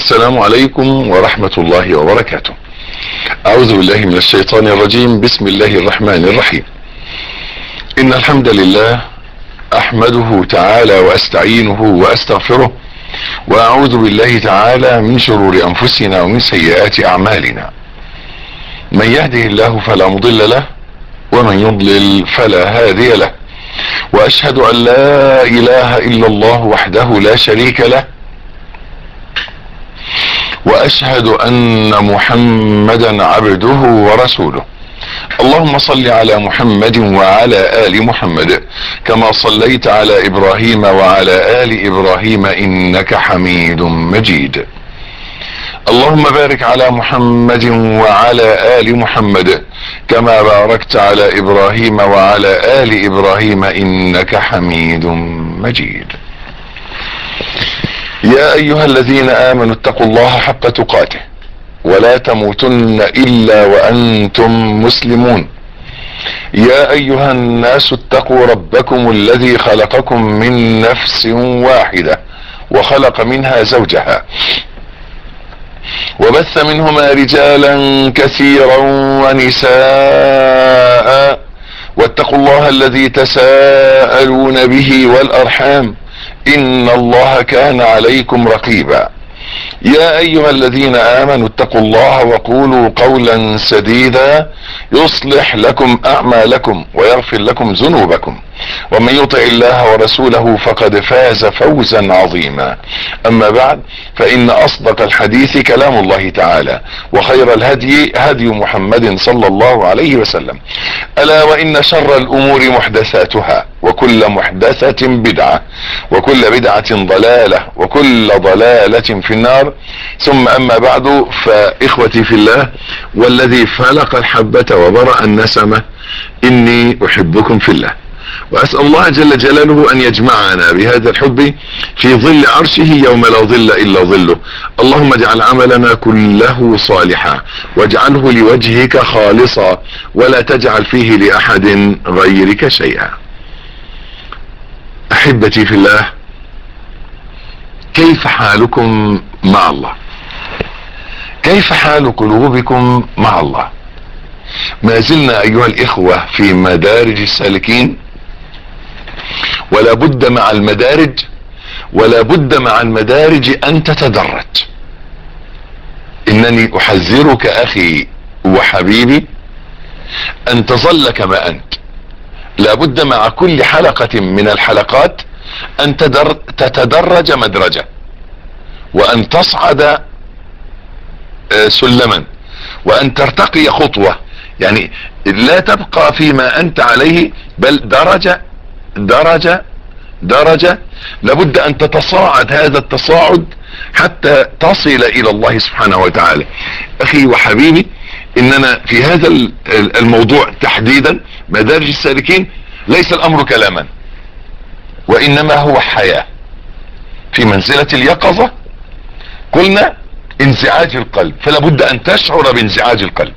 السلام عليكم ورحمة الله وبركاته أعوذ بالله من الشيطان الرجيم بسم الله الرحمن الرحيم إن الحمد لله أحمده تعالى وأستعينه وأستغفره وأعوذ بالله تعالى من شرور أنفسنا ومن سيئات أعمالنا من يهده الله فلا مضل له ومن يضلل فلا هادي له وأشهد أن لا إله إلا الله وحده لا شريك له واشهد ان محمدا عبده ورسوله اللهم صل على محمد وعلى ال محمد كما صليت على ابراهيم وعلى ال ابراهيم انك حميد مجيد اللهم بارك على محمد وعلى ال محمد كما باركت على ابراهيم وعلى ال ابراهيم انك حميد مجيد يا ايها الذين امنوا اتقوا الله حق تقاته ولا تموتن الا وانتم مسلمون يا ايها الناس اتقوا ربكم الذي خلقكم من نفس واحدة وخلق منها زوجها وبث منهما رجالا كثيرا ونساء واتقوا الله الذي تساءلون به والارحام ان الله كان عليكم رقيبا يا ايها الذين امنوا اتقوا الله وقولوا قولا سديدا يصلح لكم اعمالكم ويغفر لكم ذنوبكم ومن يطع الله ورسوله فقد فاز فوزا عظيما اما بعد فان اصدق الحديث كلام الله تعالى وخير الهدي هدي محمد صلى الله عليه وسلم الا وان شر الامور محدثاتها وكل محدثة بدعة وكل بدعة ضلالة وكل ضلالة في النار ثم اما بعد فاخوتي في الله والذي فلق الحبة وبرأ النسمة اني احبكم في الله واسأل الله جل جلاله ان يجمعنا بهذا الحب في ظل عرشه يوم لا ظل الا ظله اللهم اجعل عملنا كله صالحا واجعله لوجهك خالصا ولا تجعل فيه لاحد غيرك شيئا احبتي في الله كيف حالكم مع الله كيف حال قلوبكم مع الله ما زلنا ايها الاخوة في مدارج السالكين ولا بد مع المدارج ولا بد مع المدارج ان تتدرج انني احذرك اخي وحبيبي ان تظل كما انت لابد مع كل حلقة من الحلقات ان تدر تتدرج مدرجة وان تصعد سلما وان ترتقي خطوة يعني لا تبقى فيما انت عليه بل درجة درجة درجة لابد ان تتصاعد هذا التصاعد حتى تصل الى الله سبحانه وتعالى اخي وحبيبي اننا في هذا الموضوع تحديدا مدارج السالكين ليس الامر كلاما وانما هو حياة في منزلة اليقظة قلنا انزعاج القلب فلا بد ان تشعر بانزعاج القلب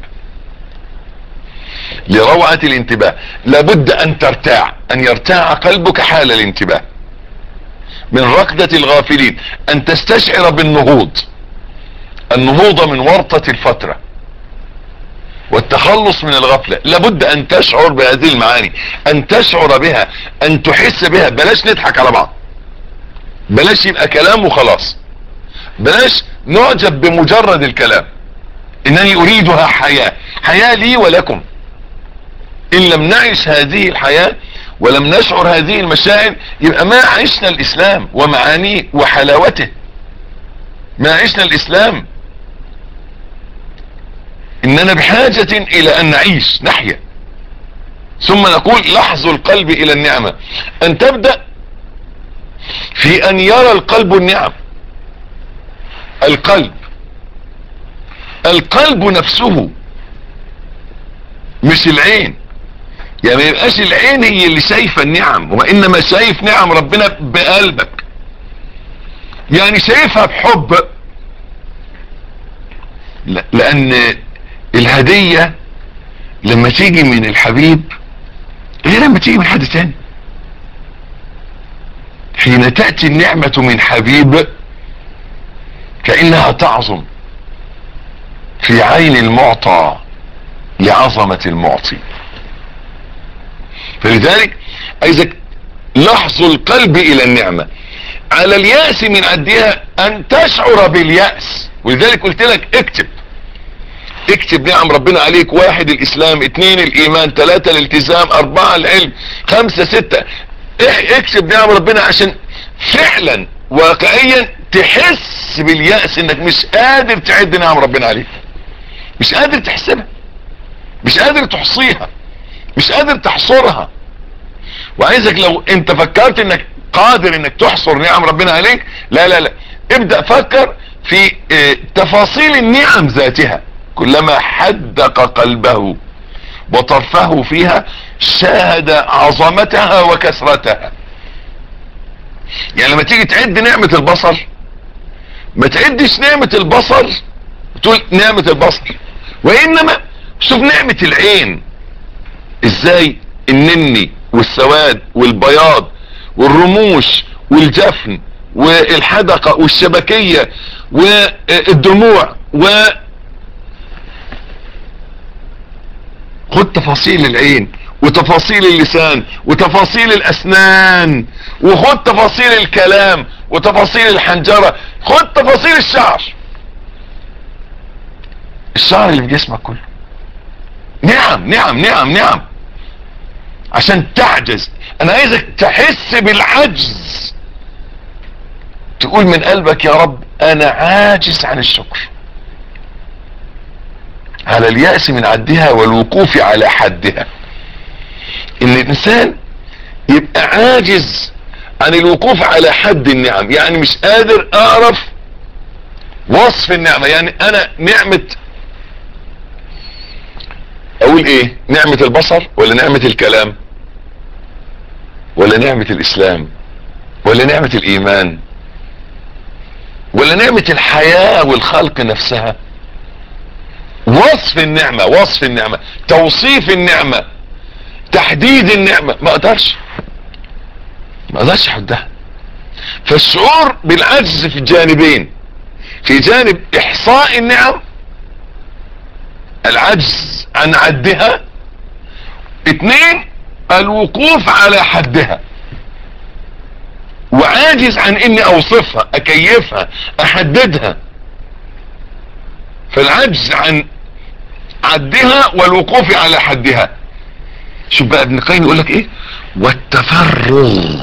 لروعة الانتباه لابد ان ترتاع ان يرتاع قلبك حال الانتباه من ركضة الغافلين ان تستشعر بالنهوض النهوض من ورطة الفترة والتخلص من الغفلة لابد ان تشعر بهذه المعاني ان تشعر بها ان تحس بها بلاش نضحك على بعض بلاش يبقى كلام وخلاص بلاش نعجب بمجرد الكلام انني اريدها حياة حياة لي ولكم ان لم نعيش هذه الحياة ولم نشعر هذه المشاعر يبقى ما عشنا الاسلام ومعانيه وحلاوته ما عشنا الاسلام اننا بحاجة الى ان نعيش نحيا ثم نقول لحظ القلب الى النعمة ان تبدأ في ان يرى القلب النعم القلب القلب نفسه مش العين يعني ما يبقاش العين هي اللي شايفه النعم وانما شايف نعم ربنا بقلبك يعني شايفها بحب لان الهدية لما تيجي من الحبيب غير لما تيجي من حد تاني حين تأتي النعمة من حبيب كأنها تعظم في عين المعطى لعظمة المعطي فلذلك عايزك لحظ القلب الى النعمة على اليأس من عدها ان تشعر باليأس ولذلك قلت لك اكتب اكتب نعم ربنا عليك واحد الاسلام اتنين الايمان تلاتة الالتزام اربعة العلم خمسة ستة اكتب نعم ربنا عشان فعلا واقعيا تحس باليأس انك مش قادر تعد نعم ربنا عليك مش قادر تحسبها مش قادر تحصيها مش قادر تحصرها وعايزك لو انت فكرت انك قادر انك تحصر نعم ربنا عليك لا لا لا ابدأ فكر في اه تفاصيل النعم ذاتها كلما حدق قلبه وطرفه فيها شاهد عظمتها وكثرتها يعني لما تيجي تعد نعمة البصر ما تعدش نعمة البصر تقول نعمة البصر وانما شوف نعمة العين ازاي النني والسواد والبياض والرموش والجفن والحدقة والشبكية والدموع و خد تفاصيل العين وتفاصيل اللسان وتفاصيل الاسنان وخد تفاصيل الكلام وتفاصيل الحنجرة خد تفاصيل الشعر الشعر اللي في جسمك كله نعم نعم نعم نعم عشان تعجز انا عايزك تحس بالعجز تقول من قلبك يا رب انا عاجز عن الشكر على اليأس من عدها والوقوف على حدها ان الانسان يبقى عاجز عن الوقوف على حد النعم يعني مش قادر اعرف وصف النعمة يعني انا نعمة اقول ايه نعمة البصر ولا نعمة الكلام ولا نعمة الاسلام ولا نعمة الايمان ولا نعمة الحياة والخلق نفسها وصف النعمة وصف النعمة توصيف النعمة تحديد النعمة ما اقدرش ما اقدرش احدها فالشعور بالعجز في الجانبين في جانب احصاء النعم العجز عن عدها اتنين الوقوف على حدها وعاجز عن اني اوصفها اكيفها احددها فالعجز عن عدها والوقوف على حدها شوف بقى ابن القيم يقول لك ايه والتفرغ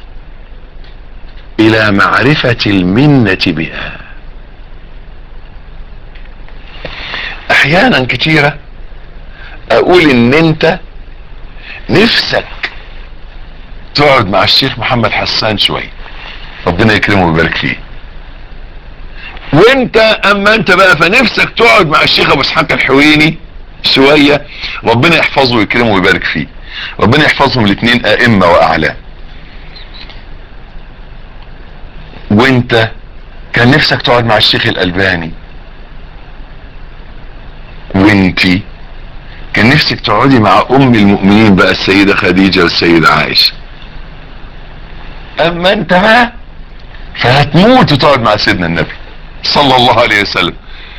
الى معرفة المنة بها احيانا كتيرة اقول ان انت نفسك تقعد مع الشيخ محمد حسان شوية ربنا يكرمه ويبارك فيه وانت اما انت بقى فنفسك تقعد مع الشيخ ابو اسحاق الحويني شوية ربنا يحفظه ويكرمه ويبارك فيه ربنا يحفظهم الاثنين ائمة واعلى وانت كان نفسك تقعد مع الشيخ الالباني وانتي كان نفسك تقعدي مع ام المؤمنين بقى السيدة خديجة والسيدة عائشة اما انت بقى فهتموت وتقعد مع سيدنا النبي صلى الله عليه وسلم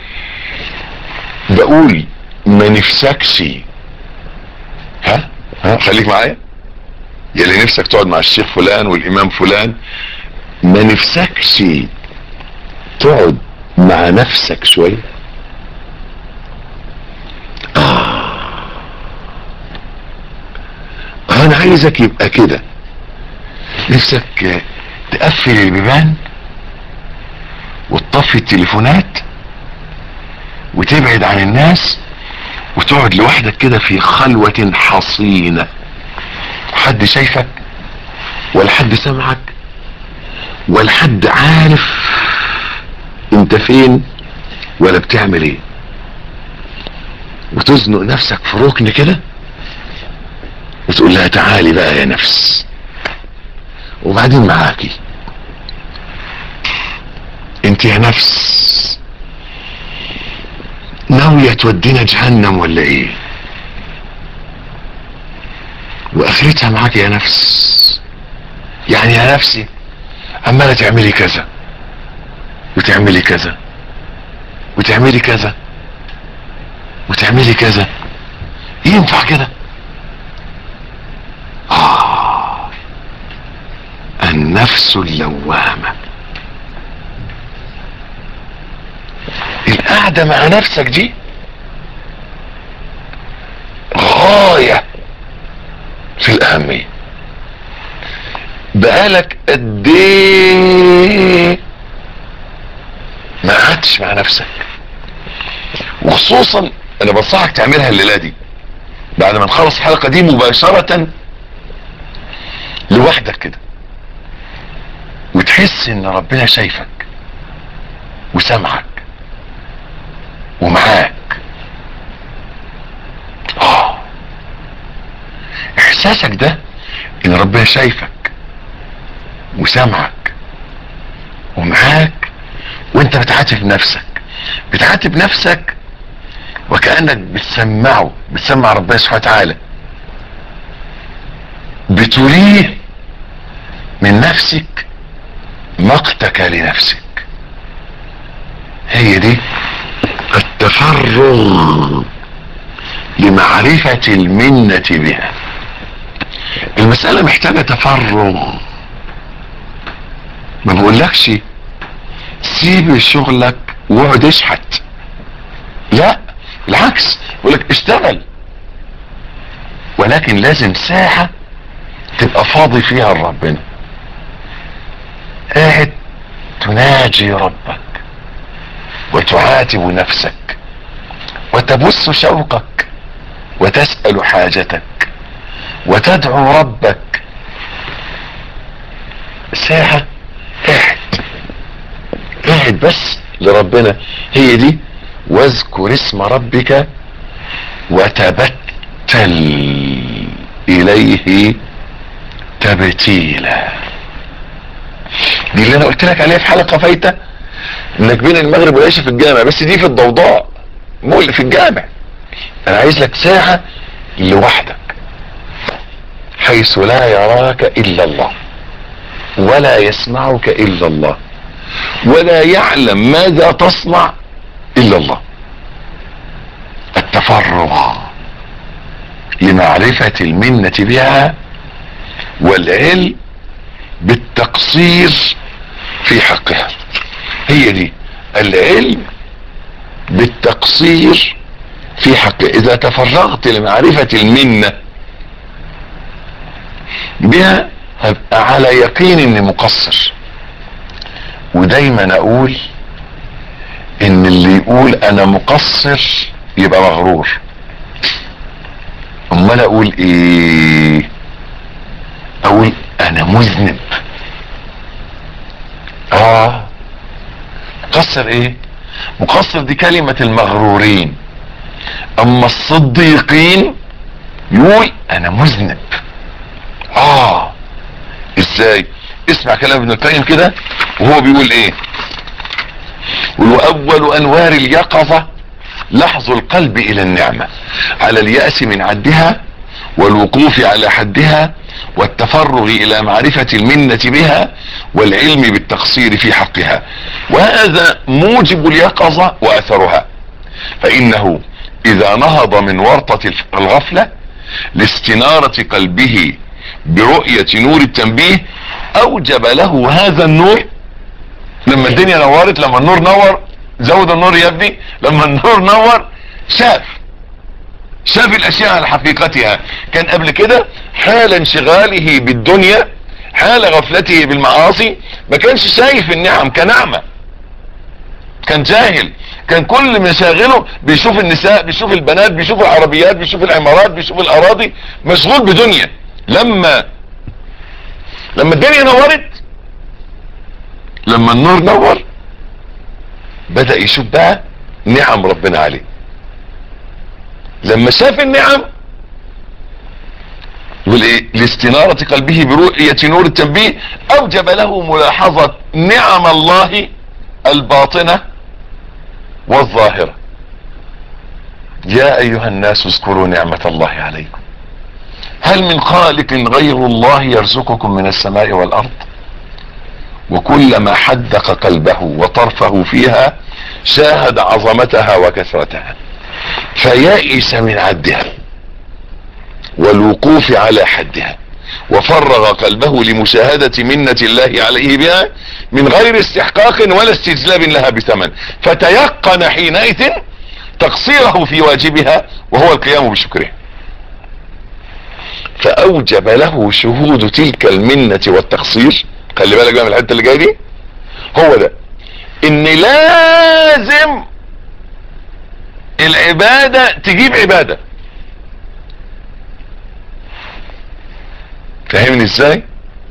بقول ما نفسكش ها ها خليك معايا يلي نفسك تقعد مع الشيخ فلان والامام فلان ما نفسكش تقعد مع نفسك شوية آه. انا عايزك يبقى كده نفسك تقفل البيبان وتطفي التليفونات وتبعد عن الناس وتقعد لوحدك كده في خلوة حصينة حد شايفك ولا حد سمعك ولا حد عارف انت فين ولا بتعمل ايه وتزنق نفسك في ركن كده وتقول لها تعالي بقى يا نفس وبعدين معاكي انت يا نفس ناوية تودينا جهنم ولا ايه واخرتها معاك يا نفس يعني يا نفسي عمالة تعملي كذا وتعملي كذا وتعملي كذا وتعملي كذا ينفع كده آه النفس اللوامة القعدة مع نفسك دي غاية في الأهمية بقالك قد ايه ما قعدتش مع نفسك وخصوصا انا بنصحك تعملها الليله دي بعد ما نخلص الحلقه دي مباشره لوحدك كده وتحس ان ربنا شايفك وسامعك ومعاك اه احساسك ده ان ربنا شايفك وسامعك ومعاك وانت بتعاتب نفسك بتعاتب نفسك وكأنك بتسمعه بتسمع ربنا سبحانه وتعالى بتريه من نفسك مقتك لنفسك هي دي التفرغ لمعرفة المنة بها المسألة محتاجة تفرغ ما بقولكش سيب شغلك واقعد اشحت لا بالعكس بقولك اشتغل ولكن لازم ساعة تبقى فاضي فيها لربنا قاعد تناجي ربك وتعاتب نفسك وتبث شوقك وتسأل حاجتك وتدعو ربك ساعة قاعد قاعد بس لربنا هي دي واذكر اسم ربك وتبتل اليه تبتيلا دي اللي انا قلت لك عليها في حلقة فايتة انك بين المغرب والعشاء في الجامع بس دي في الضوضاء مو اللي في الجامع انا عايز لك ساعة لوحدك حيث لا يراك الا الله ولا يسمعك الا الله ولا يعلم ماذا تصنع الا الله التفرغ لمعرفة المنة بها والعلم بالتقصير في حقها هي دي العلم بالتقصير في حقها اذا تفرغت لمعرفة المنة بها هبقى على يقين اني مقصر ودايما اقول ان اللي يقول انا مقصر يبقى مغرور امال اقول ايه اقول انا مذنب اه مقصر ايه مقصر دي كلمة المغرورين اما الصديقين يقول انا مذنب اه ازاي اسمع كلام ابن القيم كده وهو بيقول ايه واول انوار اليقظة لحظ القلب الى النعمة على اليأس من عدها والوقوف على حدها والتفرغ الى معرفة المنة بها والعلم بالتقصير في حقها وهذا موجب اليقظة واثرها فانه اذا نهض من ورطة الغفلة لاستنارة قلبه برؤية نور التنبيه اوجب له هذا النور لما الدنيا نورت لما النور نور زود النور يا ابني لما النور نور شاف شاف الاشياء على حقيقتها كان قبل كده حال انشغاله بالدنيا حال غفلته بالمعاصي ما كانش شايف النعم كنعمة كان جاهل كان كل مشاغله بيشوف النساء بيشوف البنات بيشوف العربيات بيشوف العمارات بيشوف الاراضي مشغول بدنيا لما لما الدنيا نورت لما النور نور بدأ يشوف بقى نعم ربنا عليه لما شاف النعم يقول ايه لاستنارة قلبه برؤية نور التنبيه اوجب له ملاحظة نعم الله الباطنة والظاهرة يا ايها الناس اذكروا نعمة الله عليكم هل من خالق غير الله يرزقكم من السماء والارض وكلما حدق قلبه وطرفه فيها شاهد عظمتها وكثرتها فيائس من عدها والوقوف على حدها وفرغ قلبه لمشاهدة منة الله عليه بها من غير استحقاق ولا استجلاب لها بثمن فتيقن حينئذ تقصيره في واجبها وهو القيام بشكرها فاوجب له شهود تلك المنة والتقصير خلي بالك بقى من الحته اللي جايه دي هو ده ان لازم العبادة تجيب عبادة فاهمني ازاي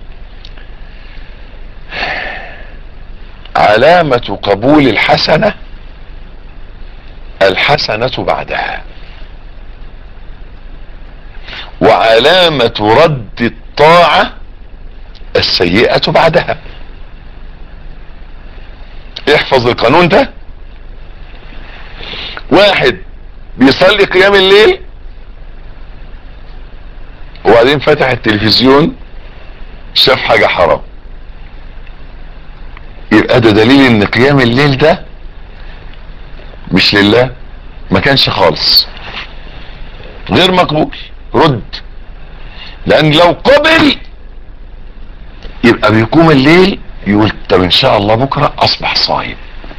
علامة قبول الحسنة الحسنة بعدها وعلامة رد الطاعة السيئة بعدها احفظ القانون ده واحد بيصلي قيام الليل وبعدين فتح التلفزيون شاف حاجة حرام يبقى ده دليل ان قيام الليل ده مش لله ما كانش خالص غير مقبول رد لان لو قبل يبقى بيقوم الليل يقول طب ان شاء الله بكرة اصبح صايم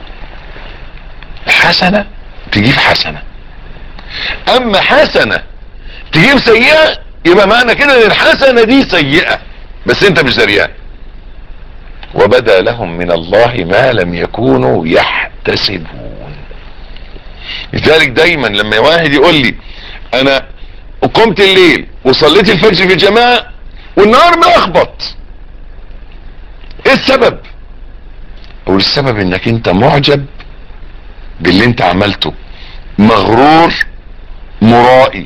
حسنة تجيب حسنة اما حسنة تجيب سيئة يبقى معنى كده ان الحسنة دي سيئة بس انت مش دريان وبدا لهم من الله ما لم يكونوا يحتسبون لذلك دايما لما واحد يقول لي انا قمت الليل وصليت الفجر في الجماعة والنهار ملخبط ايه السبب اقول السبب انك انت معجب باللي انت عملته مغرور مرائي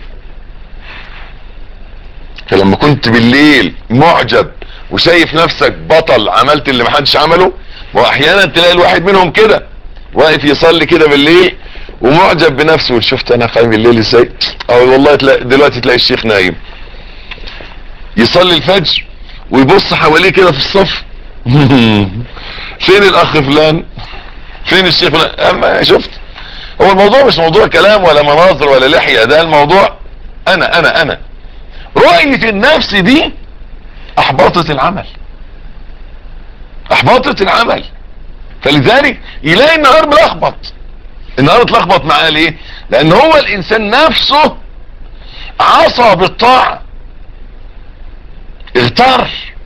فلما كنت بالليل معجب وشايف نفسك بطل عملت اللي محدش عمله واحيانا تلاقي الواحد منهم كده واقف يصلي كده بالليل ومعجب بنفسه شفت انا قايم الليل ازاي او والله تلاقي دلوقتي تلاقي الشيخ نايم يصلي الفجر ويبص حواليه كده في الصف فين الاخ فلان فين الشيخ فلان اما شفت هو الموضوع مش موضوع كلام ولا مناظر ولا لحية ده الموضوع انا انا انا رؤية النفس دي احبطت العمل احبطت العمل فلذلك يلاقي النهار ملخبط النهار اتلخبط معاه ليه لان هو الانسان نفسه عصى بالطاعة اغتر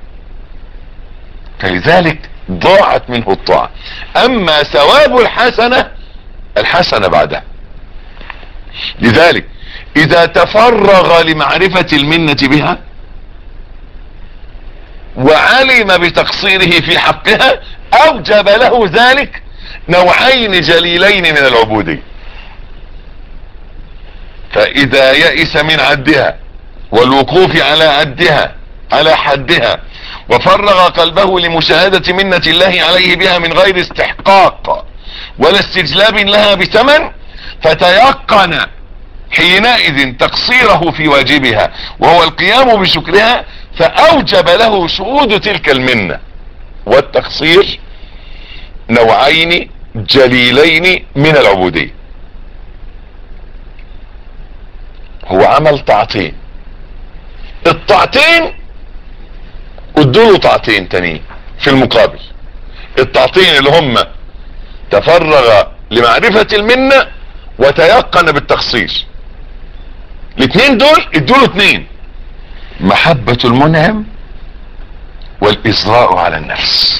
فلذلك ضاعت منه الطاعة اما ثواب الحسنة الحسنة بعدها لذلك اذا تفرغ لمعرفة المنة بها وعلم بتقصيره في حقها اوجب له ذلك نوعين جليلين من العبودية فاذا يئس من عدها والوقوف على عدها على حدها وفرغ قلبه لمشاهدة منة الله عليه بها من غير استحقاق ولا استجلاب لها بثمن فتيقن حينئذ تقصيره في واجبها وهو القيام بشكرها فاوجب له شهود تلك المنة والتقصير نوعين جليلين من العبودية هو عمل طاعتين الطاعتين ادوله طاعتين تانيين في المقابل الطاعتين اللي هم تفرغ لمعرفة المنة وتيقن بالتقصير الاثنين دول ادوله اثنين محبة المنعم والاصغاء على النفس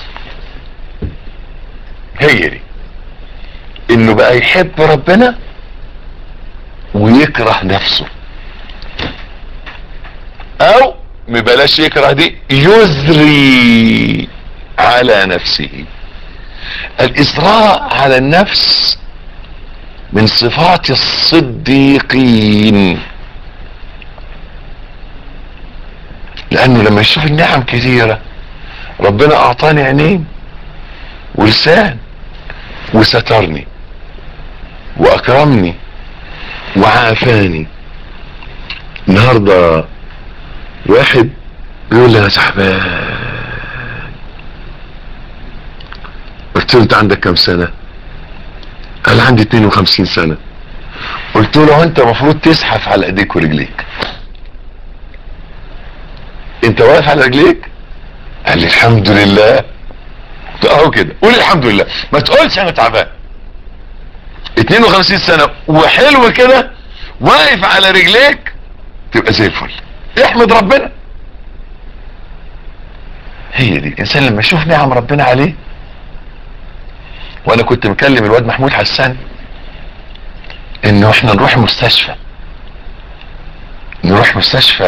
هي دي انه بقى يحب ربنا ويكره نفسه او مبلاش يكره دي يزري على نفسه الاصراء على النفس من صفات الصديقين لانه لما يشوف النعم كثيرة ربنا اعطاني عينين ولسان وسترني واكرمني وعافاني النهاردة واحد يقول لي انا تعبان قلت له انت عندك كم سنة قال عندي 52 سنة قلت له انت المفروض تزحف على ايديك ورجليك انت واقف على رجليك قال لي الحمد لله قلت له اهو كده قول الحمد لله ما تقولش انا تعبان 52 سنة وحلو كده واقف على رجليك تبقى زي الفل احمد ربنا هي دي الانسان لما يشوف نعم ربنا عليه وانا كنت مكلم الواد محمود حسان انه احنا نروح مستشفى نروح مستشفى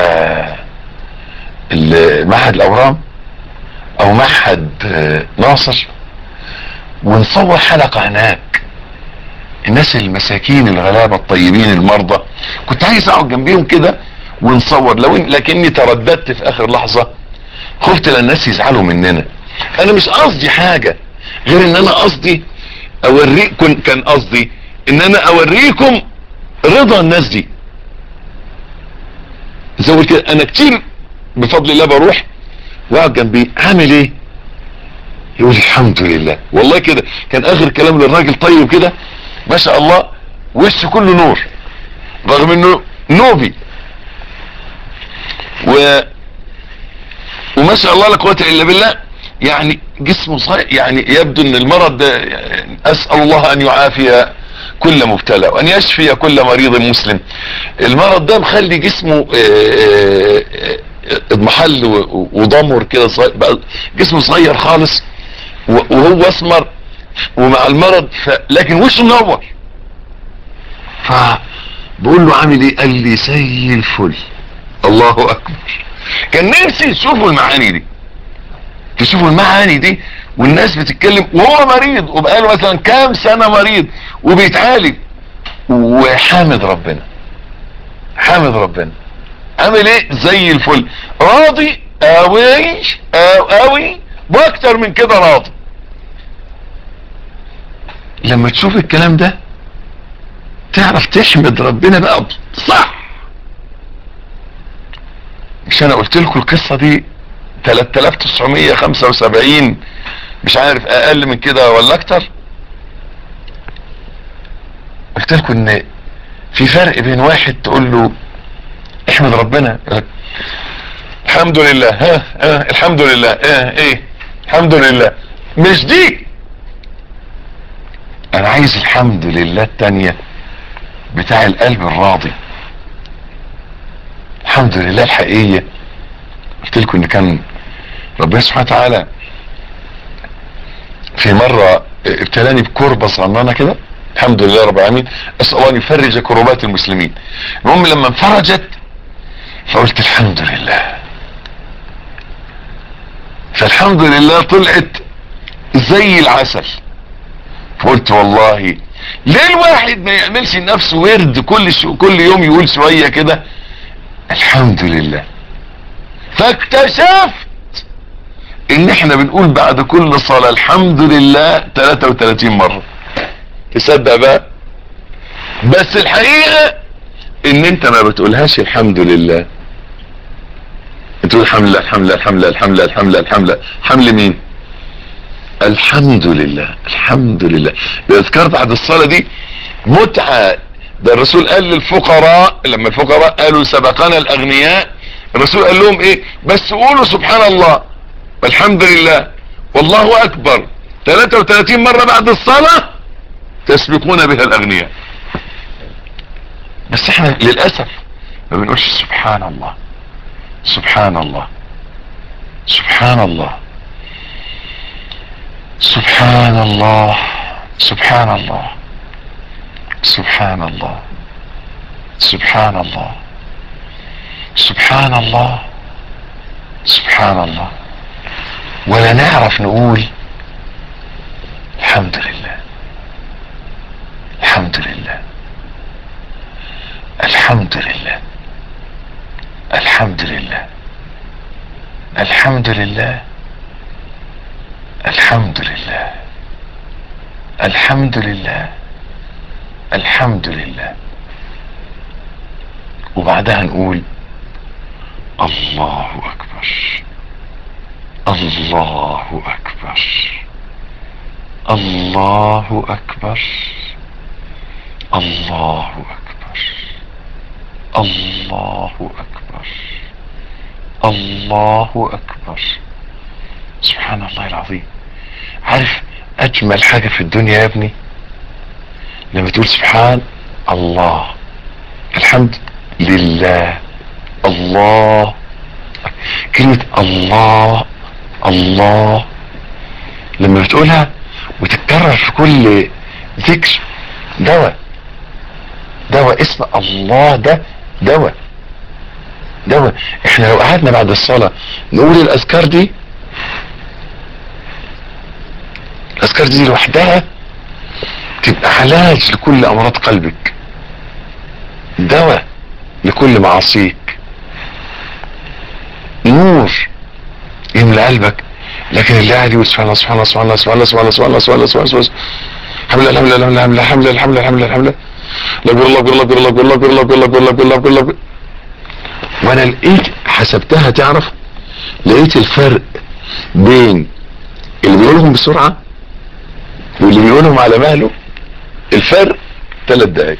ال- معهد الاورام او معهد آه، ناصر ونصور حلقة هناك الناس المساكين الغلابة الطيبين المرضى كنت عايز اقعد جنبيهم كده ونصور لو إن لكني ترددت في اخر لحظة خفت لان الناس يزعلوا مننا انا مش قصدي حاجة غير ان انا قصدي اوريكم كان قصدي ان انا اوريكم رضا الناس دي زي ما قلت كده انا كتير بفضل الله بروح واقعد جنبي عامل ايه يقول الحمد لله والله كده كان اخر كلام للراجل طيب كده ما شاء الله وشه كله نور رغم انه نوبي و وما شاء الله لا قوه الا بالله يعني جسمه صغير يعني يبدو ان المرض ده يعني اسال الله ان يعافي كل مبتلى وان يشفي كل مريض مسلم المرض ده مخلي جسمه آه، آه، آه، اضمحل و- وضمر كده صغير بقى جسمه صغير خالص و- وهو اسمر ومع المرض ف... لكن وشه منور فبقول له عامل ايه قال لي زي الفل الله اكبر كان نفسي تشوفوا المعاني دي تشوفوا المعاني دي والناس بتتكلم وهو مريض وبقاله مثلا كام سنة مريض وبيتعالج وحامد ربنا حامد ربنا عامل ايه زي الفل راضي اوي أو اوي واكتر من كده راضي لما تشوف الكلام ده تعرف تحمد ربنا بقى صح مش انا قلت لكم القصة دي 3975 مش عارف اقل من كده ولا اكتر قلت لكم ان في فرق بين واحد تقول له احمد ربنا يقول لك الحمد لله ها ها الحمد لله اه ايه الحمد لله مش دي انا عايز الحمد لله التانية بتاع القلب الراضي الحمد لله الحقيقية قلت لكم ان كان ربنا سبحانه وتعالى في مرة ابتلاني بكربة صغننة كده الحمد لله رب العالمين اسأل الله ان يفرج كربات المسلمين المهم لما انفرجت فقلت الحمد لله فالحمد لله طلعت زي العسل فقلت والله ليه الواحد ما يعملش لنفسه ورد كل شو كل يوم يقول شوية كده الحمد لله فاكتشفت ان احنا بنقول بعد كل صلاة الحمد لله 33 مرة تصدق بقى بس الحقيقة ان انت ما بتقولهاش الحمد لله انت تقول الحمد لله الحمد لله الحمد لله الحمد لله الحمد لله الحمد لله حمل مين الحمد لله الحمد لله الاذكار بعد الصلاة دي متعة ده الرسول قال للفقراء لما الفقراء قالوا سبقنا الاغنياء الرسول قال لهم ايه بس قولوا سبحان الله والحمد لله والله اكبر 33 مرة بعد الصلاة تسبقون بها الاغنياء بس احنا للأسف ما بنقولش سبحان الله سبحان الله سبحان الله سبحان الله سبحان الله سبحان الله سبحان الله سبحان الله سبحان الله ولا نعرف نقول الحمد لله الحمد لله الحمد لله الحمد لله الحمد لله الحمد لله الحمد لله الحمد لله وبعدها نقول الله اكبر الله اكبر الله اكبر الله اكبر الله اكبر الله اكبر سبحان الله العظيم عارف اجمل حاجة في الدنيا يا ابني لما تقول سبحان الله الحمد لله الله كلمة الله الله لما بتقولها وتتكرر في كل ذكر دواء دواء اسم الله ده دواء دواء احنا لو قعدنا بعد الصلاة نقول الاذكار دي الاذكار دي لوحدها تبقى علاج لكل امراض قلبك دواء لكل معاصيك نور يملى قلبك لكن اللي قاعد يقول سبحان الله سبحان الله سبحان الله سبحان الله سبحان الله سبحان الله سبحان الله سبحان الله سبحان الله الحمد لله الحمد لله الحمد لله الحمد لله الحمد لله الحمد لله الحمد لله لا اكبر الله اكبر الله اكبر الله اكبر الله اكبر الله اكبر الله اكبر الله اكبر الله اكبر وانا لقيت حسبتها تعرف لقيت الفرق بين اللي بيقولهم بسرعة واللي بيقولهم على مهله الفرق ثلاث دقايق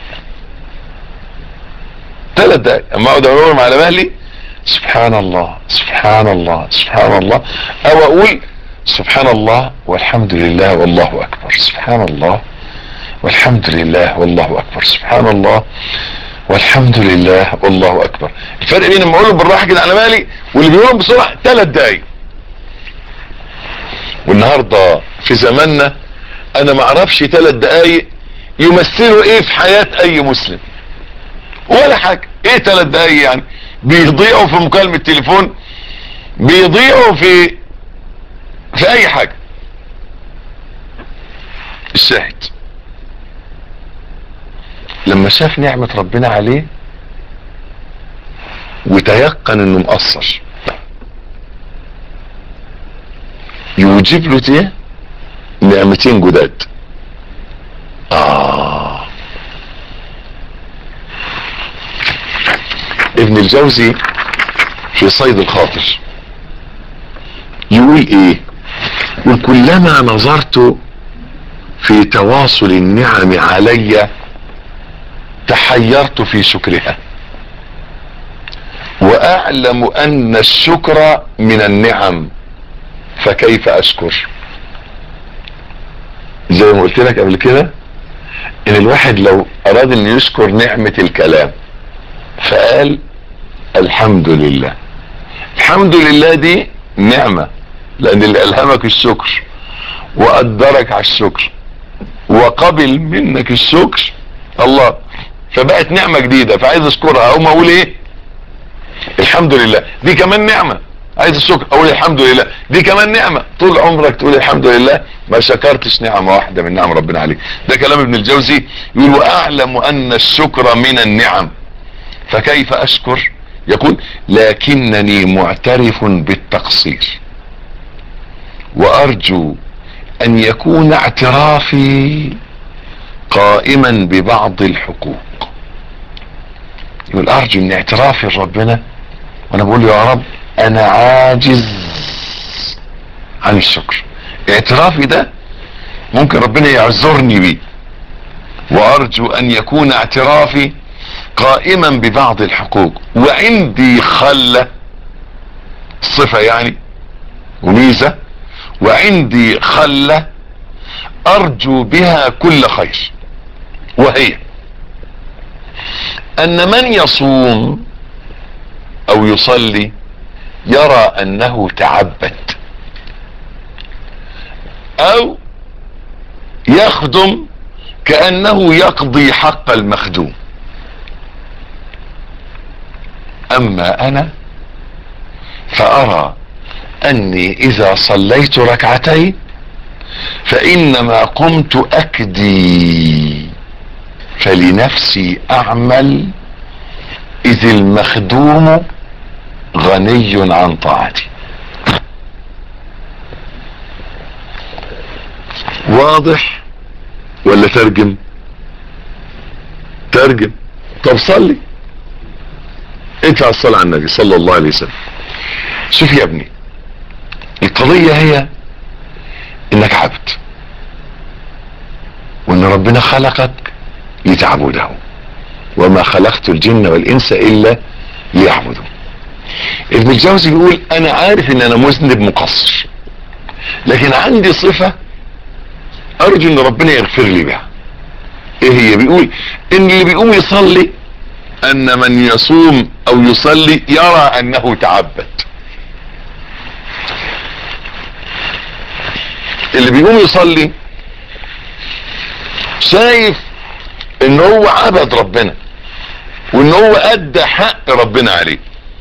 ثلاث دقايق اما اقعد اقولهم على مهلي سبحان الله سبحان الله سبحان الله او اقول سبحان الله والحمد لله والله اكبر سبحان الله والحمد لله والله اكبر سبحان الله والحمد لله والله اكبر الفرق بين لما اقولهم بالراحه كده على مالي واللي بيقولهم بسرعه ثلاث دقايق والنهارده في زماننا انا ما اعرفش ثلاث دقايق يمثلوا ايه في حياه اي مسلم ولا حاجه ايه ثلاث دقايق يعني بيضيعوا في مكالمة تليفون بيضيعوا في في اي حاجة الشاهد لما شاف نعمة ربنا عليه وتيقن انه مقصر يوجب له دي نعمتين جداد اه ابن الجوزي في صيد الخاطر يقول ايه يقول كلما نظرت في تواصل النعم علي تحيرت في شكرها واعلم ان الشكر من النعم فكيف اشكر زي ما قلت لك قبل كده ان الواحد لو اراد ان يشكر نعمة الكلام فقال الحمد لله الحمد لله دي نعمة لان اللي الهمك الشكر وقدرك على الشكر وقبل منك الشكر الله فبقت نعمة جديدة فعايز اشكرها اقوم اقول ايه الحمد لله دي كمان نعمة عايز الشكر اقول الحمد لله دي كمان نعمة طول عمرك تقول الحمد لله ما شكرتش نعمة واحدة من نعم ربنا عليك ده كلام ابن الجوزي يقول واعلم ان الشكر من النعم فكيف اشكر يقول لكنني معترف بالتقصير وارجو ان يكون اعترافي قائما ببعض الحقوق يقول ارجو ان اعترافي لربنا وانا بقول له يا رب انا عاجز عن الشكر اعترافي ده ممكن ربنا يعذرني بيه وارجو ان يكون اعترافي قائما ببعض الحقوق وعندي خلة صفة يعني وميزة وعندي خلة ارجو بها كل خير وهي ان من يصوم او يصلي يرى انه تعبد او يخدم كانه يقضي حق المخدوم اما انا فارى اني اذا صليت ركعتين فانما قمت اكدي فلنفسي اعمل اذ المخدوم غني عن طاعتي واضح ولا ترجم ترجم طب صلي ادفع الصلاة على النبي صلى الله عليه وسلم شوف يا ابني القضية هي انك عبد ربنا خلقك لتعبده وما خلقت الجن والانس الا ليعبدوا ابن الجوزي بيقول انا عارف ان انا مذنب مقصر لكن عندي صفة ارجو ان ربنا يغفر لي بها ايه هي بيقول ان اللي بيقوم يصلي ان من يصوم او يصلي يرى انه تعبد اللي بيقوم يصلي شايف ان هو عبد ربنا وان هو ادى حق ربنا عليه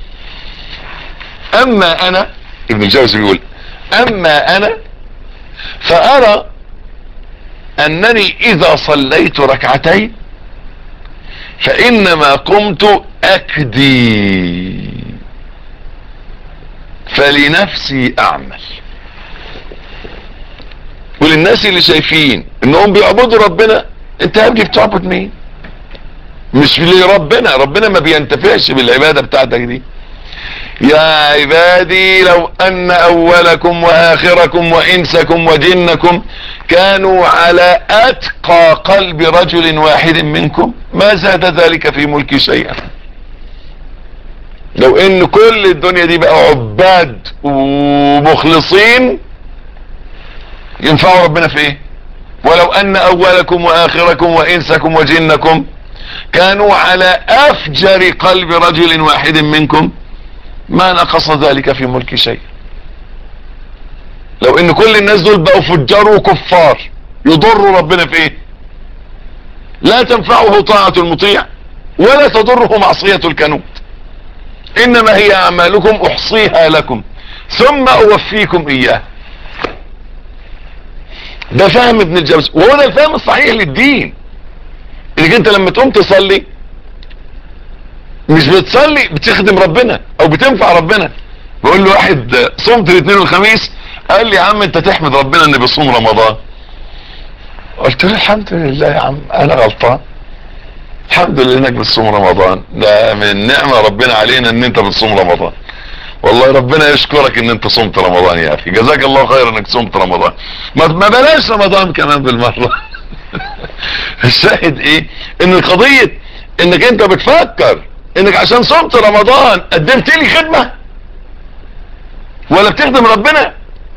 اما انا ابن الجوزي بيقول اما انا فارى انني اذا صليت ركعتين فانما قمت اكدي فلنفسي اعمل وللناس اللي شايفين انهم بيعبدوا ربنا انت يا ابني بتعبد مين مش لربنا ربنا ما بينتفعش بالعبادة بتاعتك دي يا عبادي لو ان اولكم واخركم وانسكم وجنكم كانوا على اتقى قلب رجل واحد منكم ما زاد ذلك في ملكي شيئا لو ان كل الدنيا دي بقى عباد ومخلصين ينفعوا ربنا في ايه ولو ان اولكم واخركم وانسكم وجنكم كانوا على افجر قلب رجل واحد منكم ما نقص ذلك في ملك شيء لو ان كل الناس دول بقوا فجار وكفار يضروا ربنا في ايه لا تنفعه طاعة المطيع ولا تضره معصية الكنوت انما هي اعمالكم احصيها لكم ثم اوفيكم اياه ده فهم ابن الجوزي وهو ده الفهم الصحيح للدين انك انت لما تقوم تصلي مش بتصلي بتخدم ربنا او بتنفع ربنا بقول له واحد صمت الاثنين والخميس قال لي يا عم انت تحمد ربنا اني بصوم رمضان قلت له الحمد لله يا عم انا غلطان الحمد لله انك بتصوم رمضان ده من نعمة ربنا علينا ان انت بتصوم رمضان والله ربنا يشكرك ان انت صمت رمضان يا اخي جزاك الله خير انك صمت رمضان ما, ما بلاش رمضان كمان بالمرة الشاهد ايه ان القضية انك انت بتفكر انك عشان صمت رمضان قدمت لي خدمة ولا بتخدم ربنا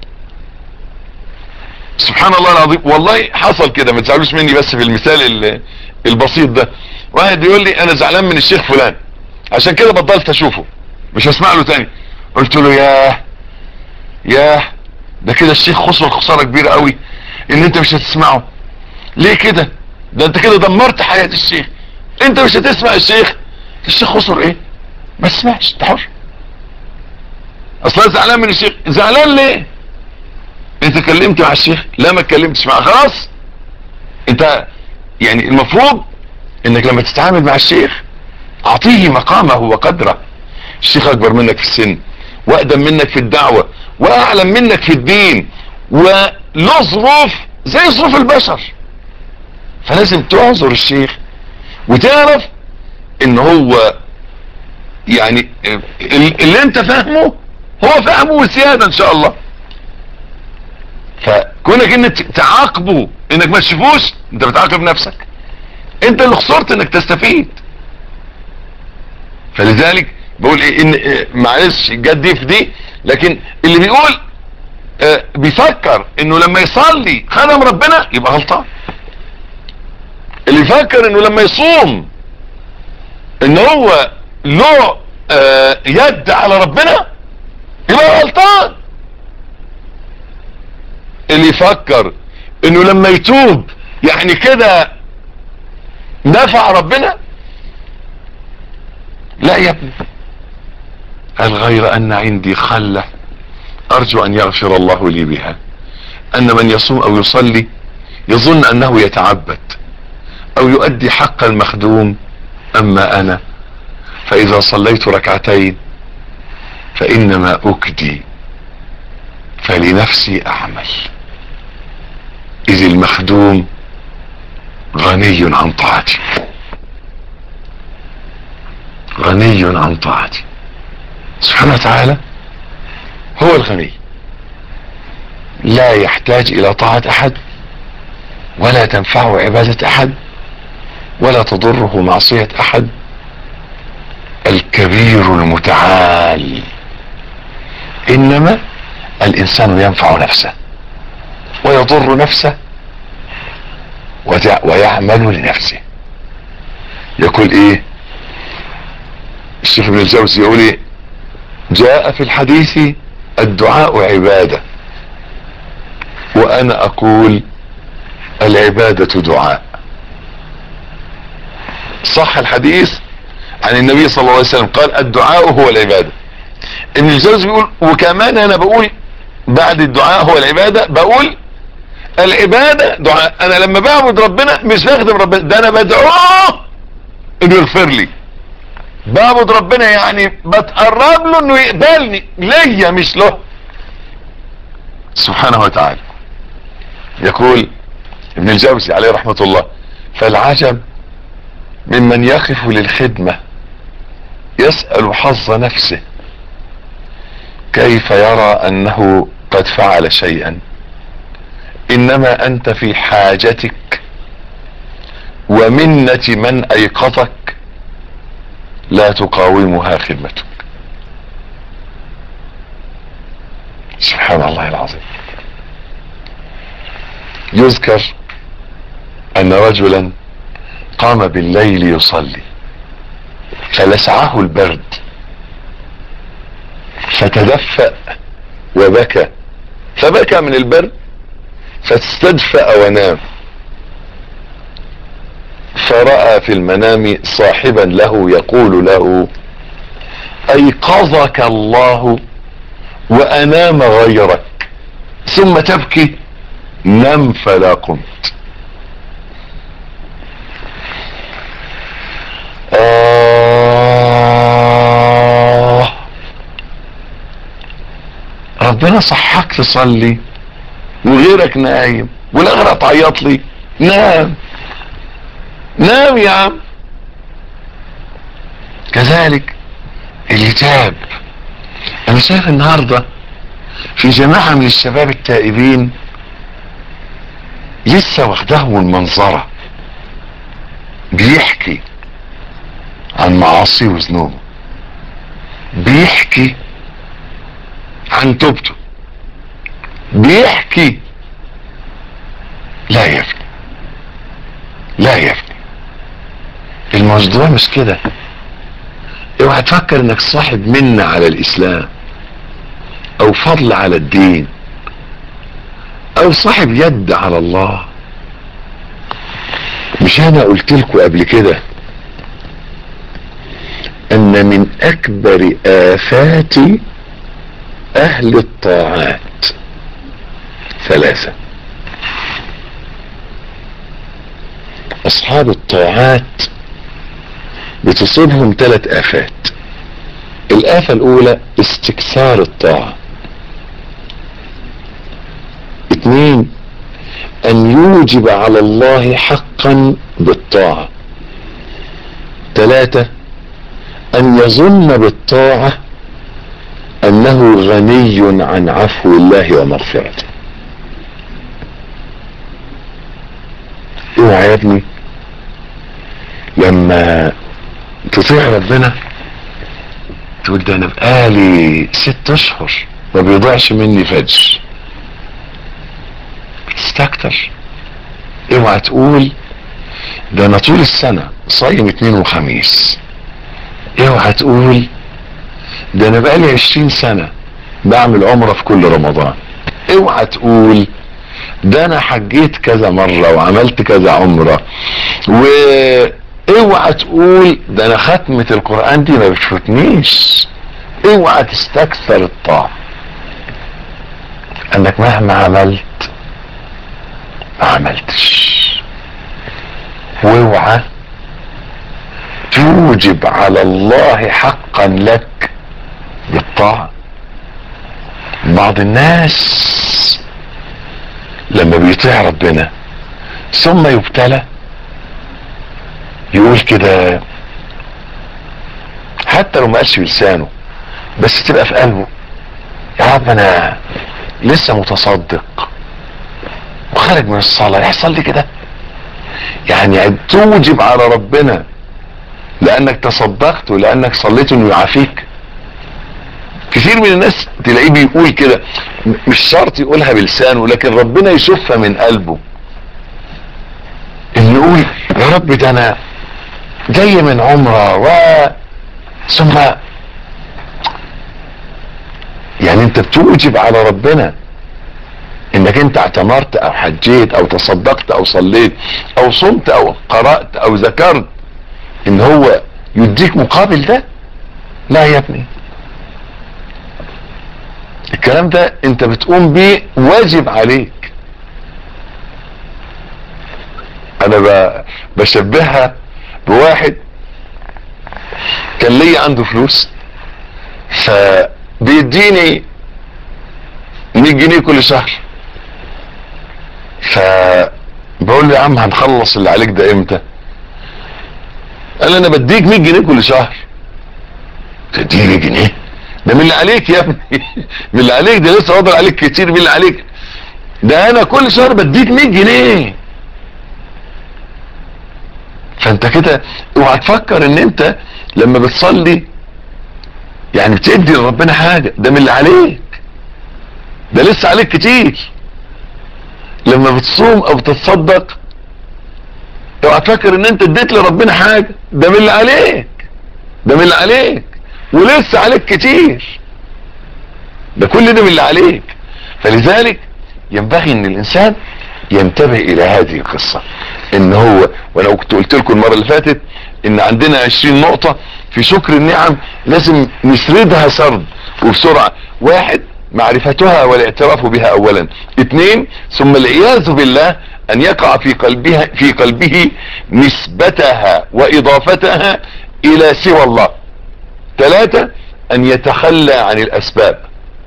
سبحان الله العظيم والله حصل كده ما تزعلوش مني بس في المثال البسيط ده واحد يقول لي انا زعلان من الشيخ فلان عشان كده بطلت اشوفه مش هسمع له تاني قلت له ياه ياه ده كده الشيخ خسر خسارة كبيرة قوي ان انت مش هتسمعه ليه كده ده انت كده دمرت حياة الشيخ انت مش هتسمع الشيخ الشيخ خسر ايه ما تسمعش انت حر اصلا زعلان من الشيخ زعلان ليه انت كلمت مع الشيخ لا ما اتكلمتش معاه خلاص انت يعني المفروض انك لما تتعامل مع الشيخ اعطيه مقامه وقدره الشيخ اكبر منك في السن واقدم منك في الدعوة واعلم منك في الدين وله ظروف زي ظروف البشر فلازم تعذر الشيخ وتعرف ان هو يعني اللي انت فاهمه هو فاهمه وزيادة ان شاء الله فكونك انك تعاقبه انك ما تشوفوش انت بتعاقب نفسك انت اللي خسرت انك تستفيد فلذلك بقول ايه ان إيه معلش جت دي في دي لكن اللي بيقول اه بيفكر انه لما يصلي خدم ربنا يبقى غلطان اللي يفكر انه لما يصوم ان هو له اه يد على ربنا يبقى غلطان اللي يفكر انه لما يتوب يعني كده نفع ربنا لا يا ابني هل غير ان عندي خلة ارجو ان يغفر الله لي بها ان من يصوم او يصلي يظن انه يتعبد او يؤدي حق المخدوم اما انا فاذا صليت ركعتين فانما اكدي فلنفسي اعمل اذ المخدوم غني عن طاعتي غني عن طاعتي سبحانه وتعالى هو الغني لا يحتاج الى طاعة احد ولا تنفعه عبادة احد ولا تضره معصية احد الكبير المتعال انما الانسان ينفع نفسه ويضر نفسه ويعمل لنفسه يقول ايه الشيخ ابن الجوزي يقول ايه جاء في الحديث الدعاء عبادة وانا اقول العبادة دعاء صح الحديث عن النبي صلى الله عليه وسلم قال الدعاء هو العبادة ابن الجوزي بيقول وكمان انا بقول بعد الدعاء هو العبادة بقول العبادة دعاء انا لما بعبد ربنا مش بخدم ربنا ده انا بدعوه انه يغفر لي بعبد ربنا يعني بتقرب له انه يقبلني ليا مش له سبحانه وتعالى يقول ابن الجوزي عليه رحمة الله فالعجب ممن يقف للخدمة يسأل حظ نفسه كيف يرى انه قد فعل شيئا انما انت في حاجتك ومنة من ايقظك لا تقاومها خدمتك سبحان الله العظيم يذكر ان رجلا قام بالليل يصلي فلسعه البرد فتدفأ وبكى فبكى من البرد فاستدفأ ونام فرأى في المنام صاحبا له يقول له ايقظك الله وانام غيرك ثم تبكي نم فلا قمت آه ربنا صحك تصلي وغيرك نايم والاغرى تعيط لي نام نام يا عم كذلك اللي تاب انا شايف النهاردة في جماعة من الشباب التائبين لسه واخدهم المنظرة بيحكي عن معاصي وذنوبه بيحكي عن توبته بيحكي لا يا ابني لا يا ابني الموضوع مش كده اوعى تفكر انك صاحب منة على الاسلام او فضل على الدين او صاحب يد على الله مش انا قلت لكم قبل كده ان من اكبر افات اهل الطاعات ثلاثة اصحاب الطاعات بتصيبهم ثلاث افات الافة الاولى استكثار الطاعة اثنين ان يوجب على الله حقا بالطاعة ثلاثة ان يظن بالطاعة انه غني عن عفو الله ومغفرته اوعى يا ابني لما تطيع ربنا تقول ده انا بقالي ست اشهر ما بيضيعش مني فجر بتستكتر اوعى تقول ده انا طول السنة صايم اتنين وخميس اوعى تقول ده انا بقالي عشرين سنة بعمل عمرة في كل رمضان اوعى تقول ده انا حجيت كذا مرة وعملت كذا عمرة واوعى تقول ده انا ختمة القرآن دي ما بتفوتنيش اوعى تستكثر الطاعة انك مهما عملت ما عملتش واوعى توجب على الله حقا لك بالطاعة بعض الناس لما بيطيع ربنا ثم يبتلى يقول كده حتى لو ما قالش بلسانه بس تبقى في قلبه يا رب انا لسه متصدق خارج من الصلاة يحصل لي كده يعني توجب على ربنا لانك تصدقت ولانك صليت انه يعافيك كثير من الناس تلاقيه بيقول كده مش شرط يقولها بلسانه لكن ربنا يشوفها من قلبه انه يقول يا رب ده انا جاي من عمره و ثم يعني انت بتوجب على ربنا انك انت اعتمرت او حجيت او تصدقت او صليت او صمت او قرأت او ذكرت ان هو يديك مقابل ده لا يا ابني الكلام ده انت بتقوم بيه واجب عليك انا ب- بشبهها بواحد كان ليا عنده فلوس فبيديني 100 جنيه كل شهر فبقول له يا عم هنخلص اللي عليك ده امتى قال انا بديك 100 جنيه كل شهر تديني 100 جنيه ده من اللي عليك يا ابني من اللي عليك ده لسه فاضل عليك كتير من اللي عليك ده انا كل شهر بديك 100 جنيه فانت كده اوعى تفكر ان انت لما بتصلي يعني بتدي لربنا حاجة ده من اللي عليك ده لسه عليك كتير لما بتصوم او بتتصدق اوعى تفكر ان انت اديت لربنا حاجة ده من اللي عليك ده من اللي عليك ولسه عليك كتير ده كل ده من اللي عليك فلذلك ينبغي ان الانسان ينتبه الى هذه القصة ان هو وانا كنت قلت لكم المرة اللي فاتت ان عندنا عشرين نقطة في شكر النعم لازم نسردها سرد وبسرعة واحد معرفتها والاعتراف بها اولا اثنين ثم العياذ بالله ان يقع في قلبها في قلبه نسبتها واضافتها الى سوى الله ثلاثة ان يتخلى عن الاسباب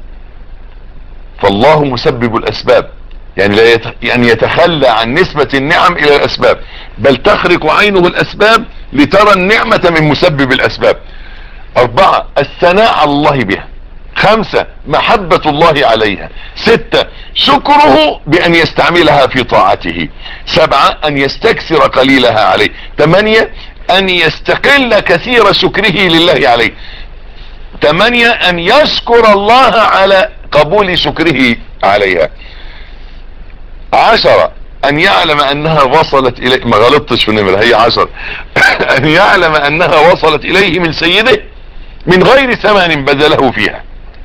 فالله مسبب الاسباب يعني لا يت... يعني يتخلى عن نسبة النعم الى الاسباب بل تخرق عينه الاسباب لترى النعمة من مسبب الاسباب اربعة الثناء على الله بها خمسة محبة الله عليها ستة شكره بان يستعملها في طاعته سبعة ان يستكثر قليلها عليه ثمانية ان يستقل كثير شكره لله عليه ثمانية ان يشكر الله على قبول شكره عليها عشرة ان يعلم انها وصلت اليه ما غلطتش في النمرة هي عشر ان يعلم انها وصلت اليه من سيده من غير ثمن بذله فيها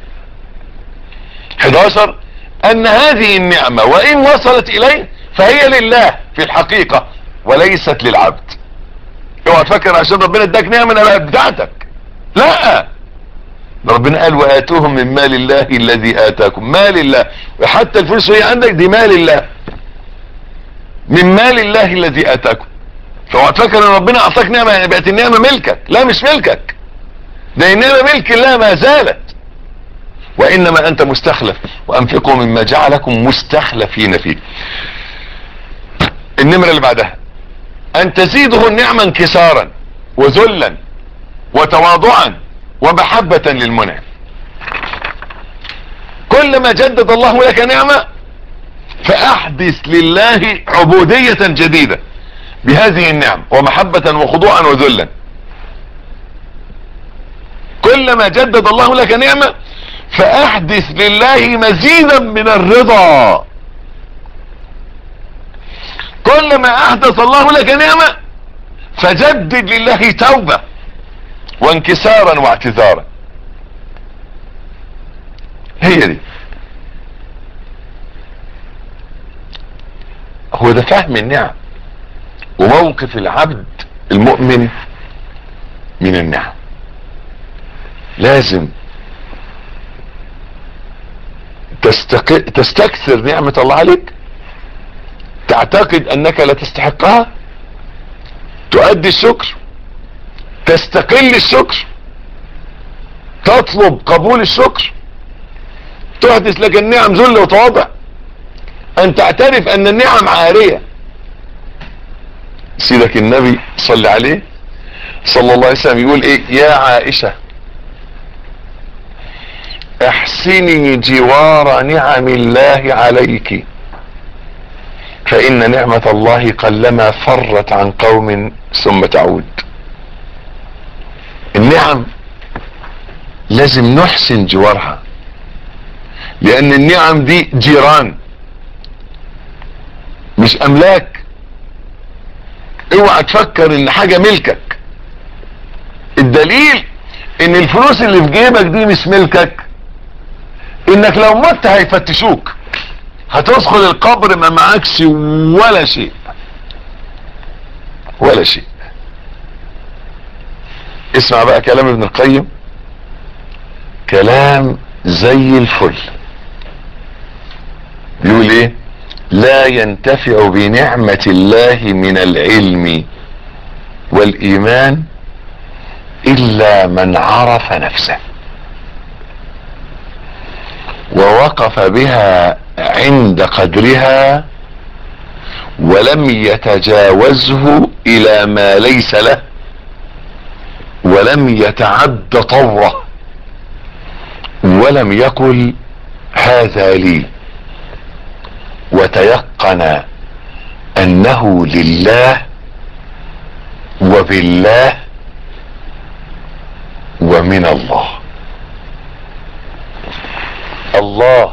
11 ان هذه النعمة وان وصلت اليه فهي لله في الحقيقة وليست للعبد اوعى تفكر عشان ربنا اداك نعمة انا بتاعتك لا ربنا قال واتوهم من مال الله الذي اتاكم مال الله وحتى الفلوس هي عندك دي مال الله من مال الله الذي اتاكم فاوعى تفكر ان ربنا اعطاك نعمه يعني بقت النعمه ملكك لا مش ملكك ده النعمه ملك الله ما زالت وانما انت مستخلف وانفقوا مما جعلكم مستخلفين فيه النمره اللي بعدها ان تزيده النعمه انكسارا وذلا وتواضعا ومحبة للمنعم كلما جدد الله لك نعمة فاحدث لله عبودية جديدة بهذه النعم ومحبة وخضوعا وذلا كلما جدد الله لك نعمة فاحدث لله مزيدا من الرضا كلما احدث الله لك نعمة فجدد لله توبة وانكسارا واعتذارا هي دي هو ده فهم النعم وموقف العبد المؤمن من النعم لازم تستق... تستكثر نعمة الله عليك تعتقد انك لا تستحقها تؤدي الشكر تستقل الشكر تطلب قبول الشكر تحدث لك النعم ذل وتواضع ان تعترف ان النعم عارية سيدك النبي صلى عليه صلى الله عليه وسلم يقول ايه يا عائشة احسني جوار نعم الله عليك فان نعمة الله قلما فرت عن قوم ثم تعود النعم لازم نحسن جوارها لان النعم دي جيران مش املاك اوعى تفكر ان حاجة ملكك الدليل ان الفلوس اللي في جيبك دي مش ملكك انك لو مت هيفتشوك هتدخل القبر ما معكش ولا شيء ولا شيء اسمع بقى كلام ابن القيم كلام زي الفل بيقول ايه لا ينتفع بنعمة الله من العلم والايمان الا من عرف نفسه ووقف بها عند قدرها ولم يتجاوزه الى ما ليس له ولم يتعد طوره ولم يقل هذا لي وتيقن انه لله وبالله ومن الله الله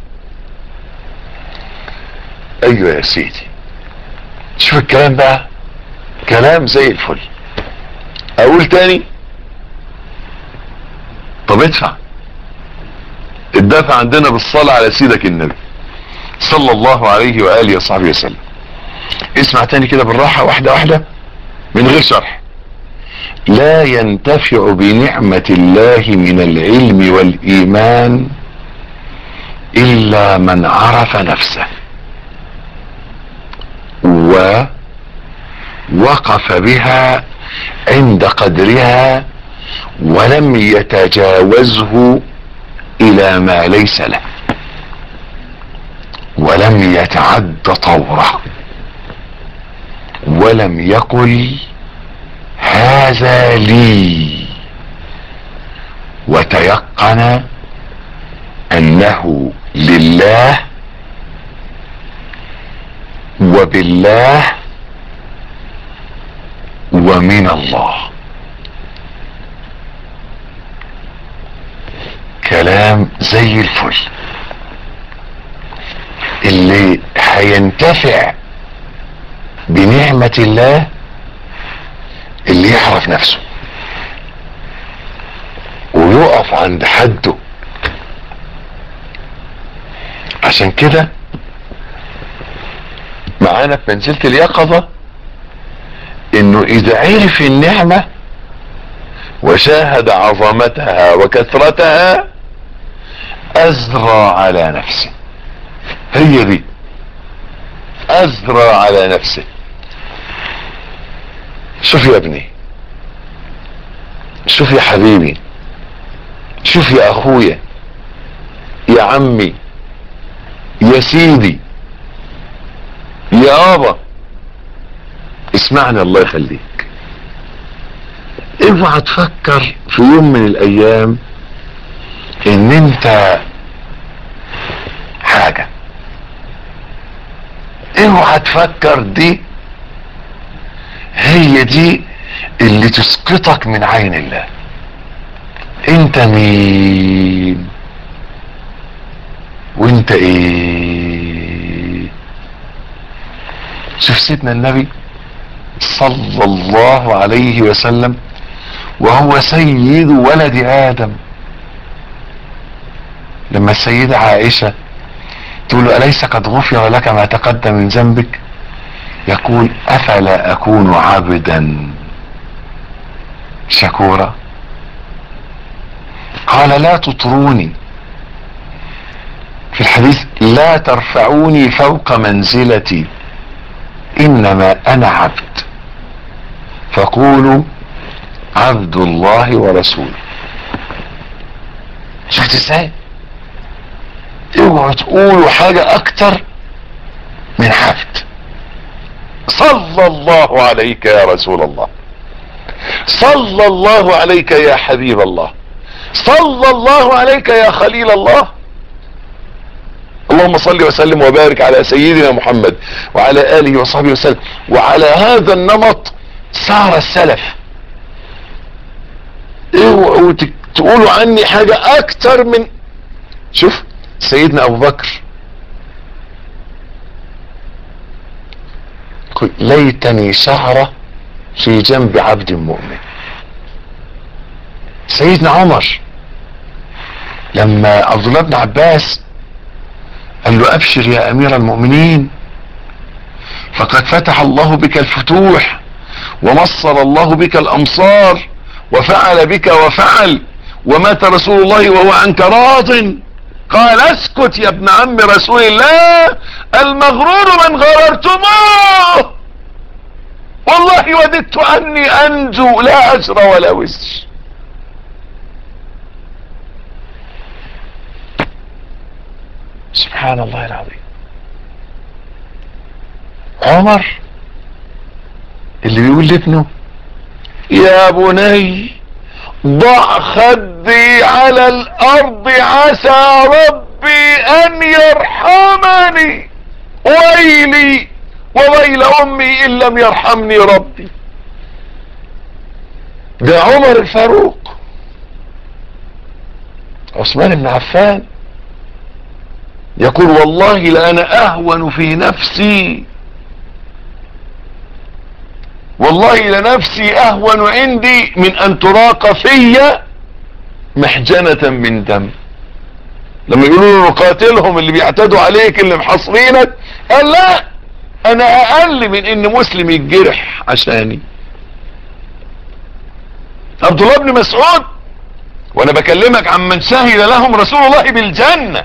ايوه يا سيدي شوف الكلام بقى كلام زي الفل اقول تاني طب ادفع الدفع عندنا بالصلاة على سيدك النبي صلى الله عليه وآله وصحبه وسلم اسمع تاني كده بالراحة واحدة واحدة من غير شرح لا ينتفع بنعمة الله من العلم والإيمان إلا من عرف نفسه ووقف بها عند قدرها ولم يتجاوزه الى ما ليس له ولم يتعد طوره ولم يقل هذا لي وتيقن انه لله وبالله ومن الله كلام زي الفل اللي هينتفع بنعمة الله اللي يعرف نفسه ويقف عند حده عشان كده معانا في منزلة اليقظة انه اذا عرف النعمة وشاهد عظمتها وكثرتها ازرى على نفسه هي دي ازرى على نفسه شوف يا ابني شوف يا حبيبي شوف يا اخويا يا عمي يا سيدي يا ابا اسمعني الله يخليك اوعى تفكر في يوم من الايام ان انت حاجة اوعى تفكر دي هي دي اللي تسقطك من عين الله انت مين وانت ايه شوف سيدنا النبي صلى الله عليه وسلم وهو سيد ولد ادم لما السيدة عائشة تقول له أليس قد غفر لك ما تقدم من ذنبك يقول أفلا أكون عبدا شكورا قال لا تطروني في الحديث لا ترفعوني فوق منزلتي إنما أنا عبد فقولوا عبد الله ورسوله شفت ازاي اوعوا تقولوا حاجة اكتر من عبد صلى الله عليك يا رسول الله صلى الله عليك يا حبيب الله صلى الله عليك يا خليل الله اللهم صل وسلم وبارك على سيدنا محمد وعلى اله وصحبه وسلم وعلى هذا النمط سار السلف اوعوا تك- تقولوا عني حاجة اكتر من شوف سيدنا ابو بكر يقول ليتني شعرة في جنب عبد مؤمن سيدنا عمر لما عبد الله بن عباس قال له ابشر يا امير المؤمنين فقد فتح الله بك الفتوح ومصر الله بك الامصار وفعل بك وفعل ومات رسول الله وهو عنك راض قال اسكت يا ابن عم رسول الله المغرور من غررتموه والله وددت اني انجو لا اجر ولا وزر سبحان الله العظيم عمر اللي بيقول لابنه يا بني ضع خدي على الارض عسى ربي ان يرحمني ويلي وويل امي ان لم يرحمني ربي ده عمر الفاروق عثمان بن عفان يقول والله لأنا أهون في نفسي والله لنفسي أهون عندي من أن تراق في محجنة من دم لما يقولوا له نقاتلهم اللي بيعتدوا عليك اللي محاصرينك قال لا أنا أقل من إن مسلم يتجرح عشاني عبد الله بن مسعود وانا بكلمك عن من شهد لهم رسول الله بالجنه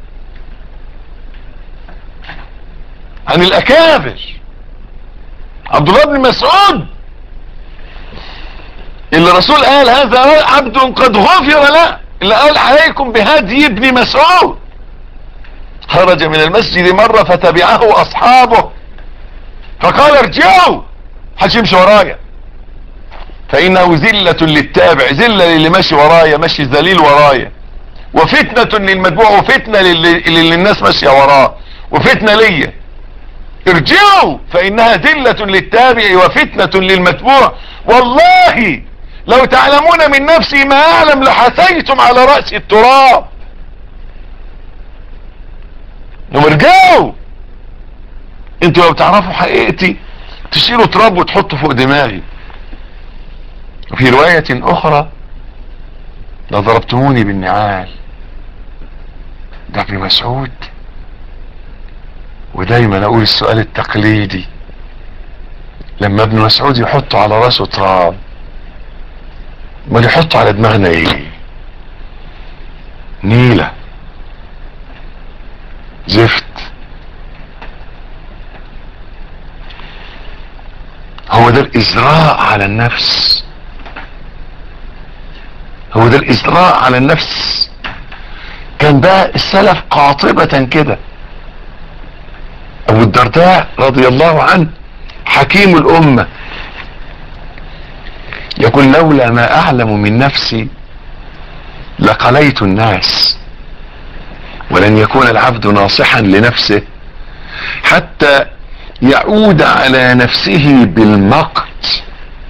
عن الاكابر عبد الله بن مسعود اللي الرسول قال هذا عبد قد غفر له اللي قال عليكم بهدي ابن مسعود خرج من المسجد مرة فتبعه اصحابه فقال ارجعوا حدش يمشي ورايا فانه ذلة للتابع ذلة للي ماشي ورايا ماشي ذليل ورايا وفتنة للمتبوع وفتنة للي, للي الناس ماشية وراه وفتنة ليا ارجعوا فانها ذلة للتابع وفتنة للمتبوع والله لو تعلمون من نفسي ما اعلم لحثيتم على رأس التراب انهم ارجعوا انتوا لو تعرفوا حقيقتي تشيلوا تراب وتحطوا فوق دماغي وفي رواية اخرى لضربتموني بالنعال ده ابن مسعود ودايما اقول السؤال التقليدي لما ابن مسعود يحط على راسه تراب امال يحط على دماغنا ايه نيلة زفت هو ده الازراء على النفس هو ده الازراء على النفس كان بقى السلف قاطبة كده ابو الدرداء رضي الله عنه حكيم الامة يقول لولا ما اعلم من نفسي لقليت الناس ولن يكون العبد ناصحا لنفسه حتى يعود على نفسه بالمقت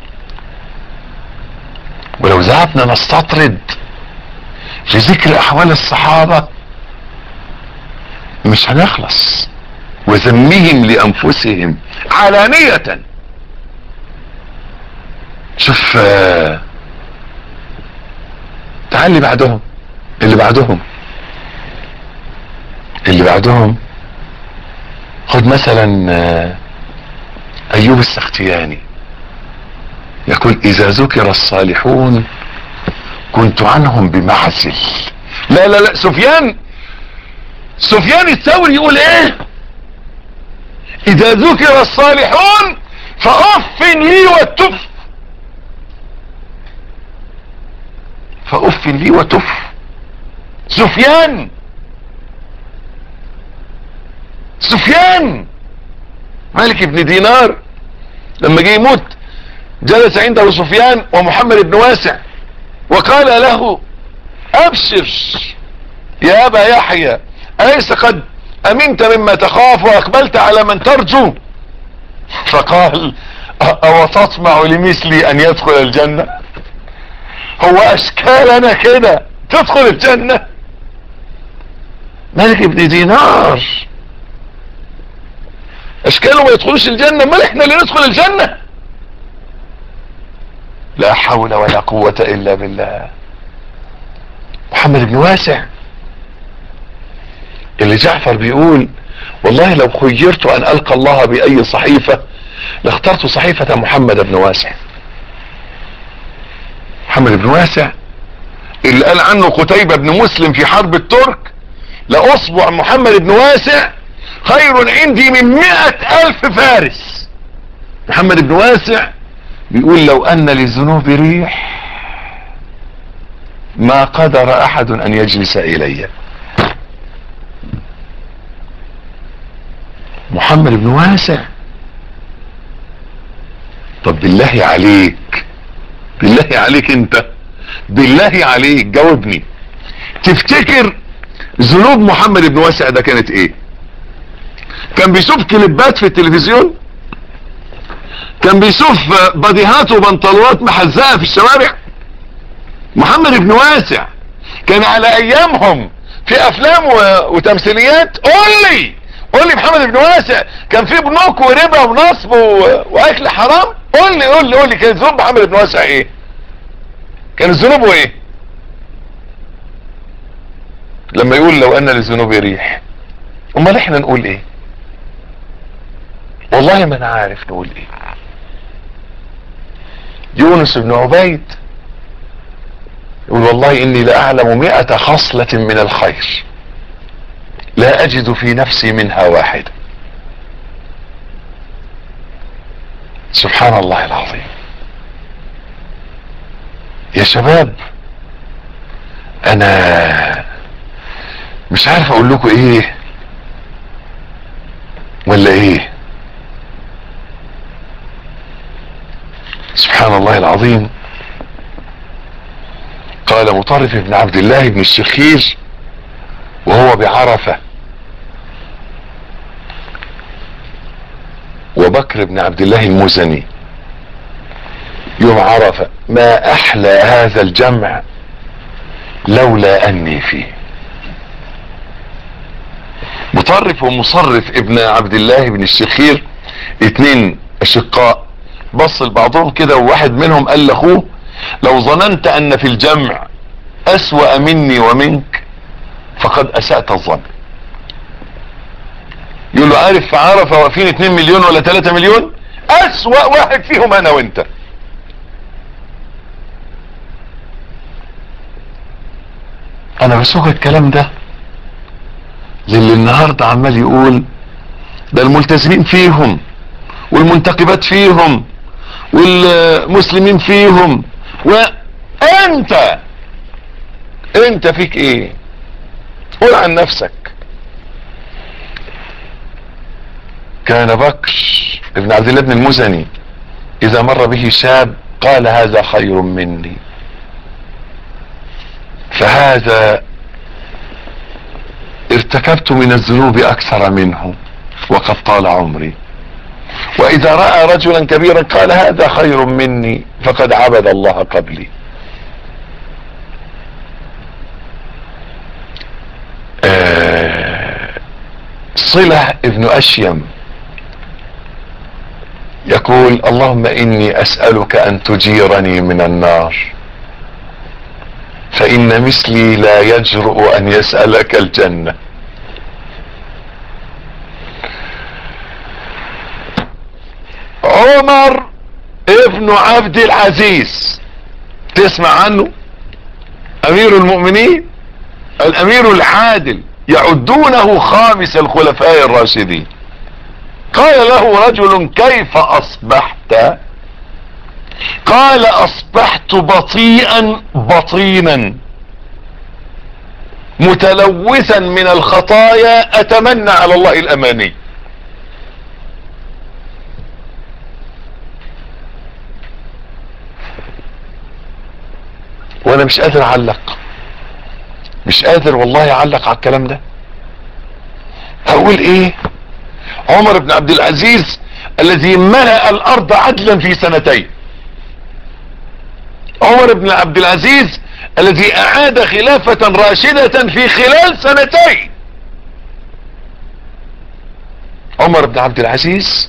ولو ذهبنا نستطرد في ذكر احوال الصحابة مش هنخلص وذمهم لانفسهم علانية شوف آه، تعال اللي بعدهم اللي بعدهم اللي بعدهم خد مثلا آه، ايوب السختياني يقول اذا ذكر الصالحون كنت عنهم بمعزل لا لا لا سفيان سفيان الثوري يقول ايه اذا ذكر الصالحون فاف لي والتف فاف لي وتف سفيان سفيان مالك بن دينار لما جه يموت جلس عنده سفيان ومحمد بن واسع وقال له ابشر يا ابا يحيى اليس قد امنت مما تخاف واقبلت على من ترجو فقال او تطمع لمثلي ان يدخل الجنة هو اشكالنا كده تدخل الجنة ملك ابن دينار اشكاله ما يدخلوش الجنة ما احنا اللي ندخل الجنة لا حول ولا قوة الا بالله محمد بن واسع اللي جعفر بيقول والله لو خيرت ان القى الله باي صحيفة لاخترت صحيفة محمد بن واسع محمد بن واسع اللي قال عنه قتيبة بن مسلم في حرب الترك لاصبع محمد بن واسع خير عندي من مئة الف فارس محمد بن واسع بيقول لو ان للذنوب ريح ما قدر احد ان يجلس الي محمد بن واسع طب بالله عليك بالله عليك انت بالله عليك جاوبني تفتكر ذنوب محمد بن واسع ده كانت ايه كان بيشوف كليبات في التلفزيون كان بيشوف بديهات وبنطلونات محزقه في الشوارع محمد بن واسع كان على ايامهم في افلام و... وتمثيليات قول لي قول لي محمد بن واسع كان في بنوك وربا ونصب و... واكل حرام قول لي قول لي قول لي كان ذنوب محمد بن واسع ايه كان ذنوبه ايه لما يقول لو ان للذنوب ريح امال احنا نقول ايه والله ما انا عارف نقول ايه يونس بن عبيد يقول والله اني لاعلم مئة خصلة من الخير لا اجد في نفسي منها واحدة سبحان الله العظيم يا شباب انا مش عارف اقول لكم ايه ولا ايه سبحان الله العظيم قال مطرف بن عبد الله بن الشخير وهو بعرفة وبكر بن عبد الله المزني يوم عرفة ما احلى هذا الجمع لولا اني فيه مطرف ومصرف ابن عبد الله بن الشخير اتنين اشقاء بص لبعضهم كده وواحد منهم قال لاخوه لو ظننت ان في الجمع اسوأ مني ومنك فقد اسأت الظن يقول له عارف في عرفة واقفين 2 مليون ولا 3 مليون اسوأ واحد فيهم انا وانت انا بسوق الكلام ده للي النهاردة عمال يقول ده الملتزمين فيهم والمنتقبات فيهم والمسلمين فيهم وانت انت فيك ايه قول عن نفسك كان بكر ابن عبد الله بن المزني اذا مر به شاب قال هذا خير مني فهذا ارتكبت من الذنوب اكثر منه وقد طال عمري واذا رأى رجلا كبيرا قال هذا خير مني فقد عبد الله قبلي آه صلة ابن اشيم يقول اللهم اني اسألك ان تجيرني من النار فان مثلي لا يجرؤ ان يسألك الجنة عمر ابن عبد العزيز تسمع عنه امير المؤمنين الامير العادل يعدونه خامس الخلفاء الراشدين قال له رجل كيف اصبحت قال اصبحت بطيئا بطينا متلوثا من الخطايا اتمنى على الله الاماني وانا مش قادر اعلق مش قادر والله اعلق على الكلام ده اقول نقول ايه عمر بن عبد العزيز الذي ملأ الارض عدلا في سنتين عمر بن عبد العزيز الذي اعاد خلافة راشدة في خلال سنتين عمر بن عبد العزيز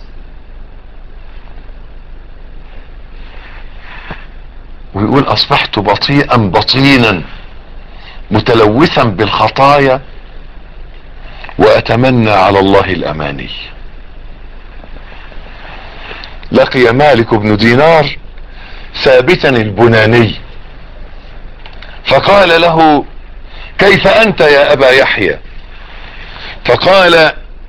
ويقول اصبحت بطيئا بطينا متلوثا بالخطايا واتمنى على الله الاماني لقي مالك بن دينار ثابتا البناني فقال له كيف انت يا ابا يحيى فقال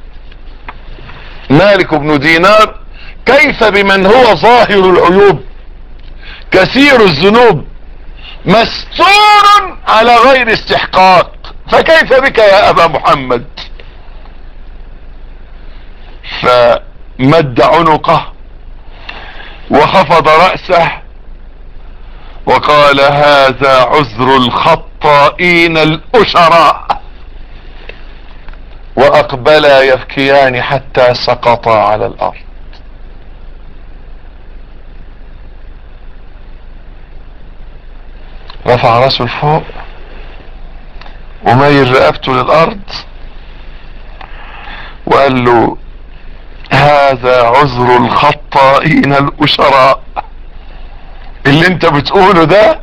مالك بن دينار كيف بمن هو ظاهر العيوب كثير الذنوب مستور على غير استحقاق فكيف بك يا ابا محمد فمد عنقه وخفض رأسه وقال هذا عذر الخطائين الاشراء واقبلا يبكيان حتى سقطا على الارض رفع راسه لفوق وميل رقبته للارض وقال له هذا عذر الخطائين الاشراء اللي انت بتقوله ده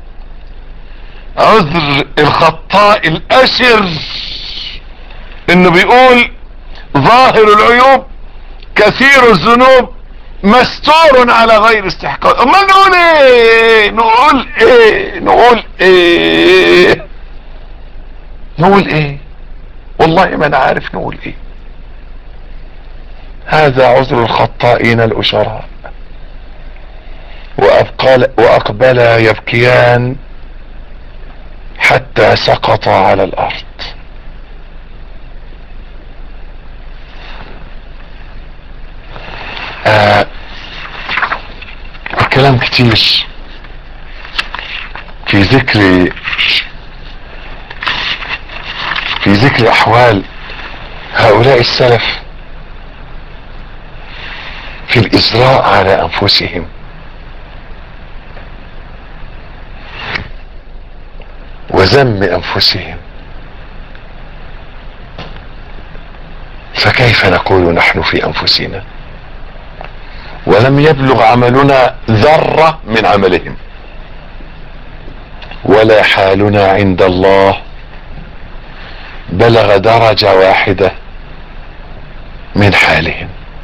عذر الخطاء الاشر انه بيقول ظاهر العيوب كثير الذنوب مستور على غير استحقاق اما نقول ايه نقول ايه نقول ايه نقول ايه والله ما انا عارف نقول ايه هذا عذر الخطائين الاشراء وأبقال واقبلا يبكيان حتى سقطا على الارض آه كلام كتير في ذكر في ذكر احوال هؤلاء السلف في الازراء على انفسهم وذم انفسهم فكيف نقول نحن في انفسنا ولم يبلغ عملنا ذرة من عملهم ولا حالنا عند الله بلغ درجة واحدة من حالهم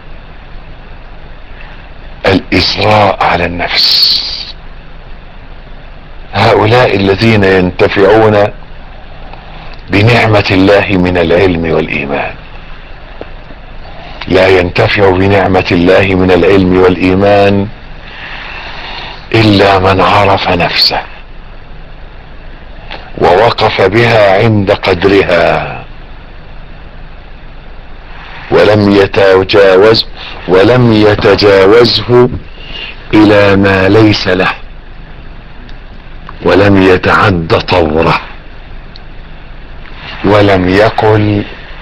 الإسراء على النفس هؤلاء الذين ينتفعون بنعمة الله من العلم والإيمان لا ينتفع بنعمة الله من العلم والإيمان إلا من عرف نفسه ووقف بها عند قدرها ولم يتجاوز ولم يتجاوزه إلى ما ليس له ولم يتعد طوره ولم يقل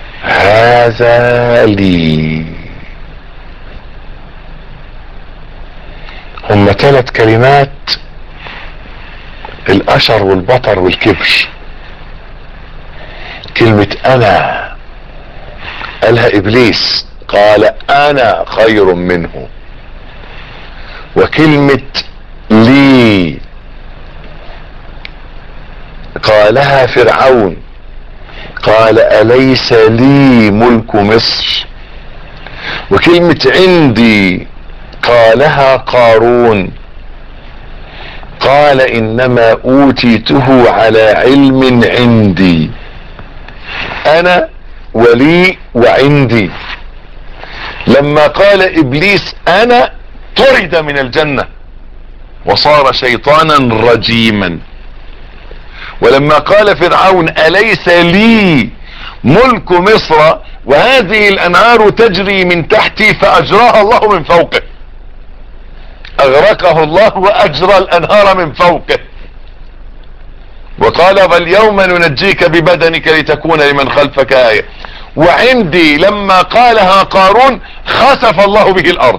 هذا لي هم ثلاث كلمات الاشر والبطر والكبر كلمة انا قالها ابليس قال انا خير منه وكلمة لي قالها فرعون قال اليس لي ملك مصر وكلمة عندي قالها قارون قال انما اوتيته على علم عندي انا ولي وعندي لما قال ابليس انا طرد من الجنة وصار شيطانا رجيما ولما قال فرعون اليس لي ملك مصر وهذه الانهار تجري من تحتي فاجراها الله من فوقه اغرقه الله واجرى الانهار من فوقه وقال فاليوم ننجيك ببدنك لتكون لمن خلفك آية وعندي لما قالها قارون خسف الله به الارض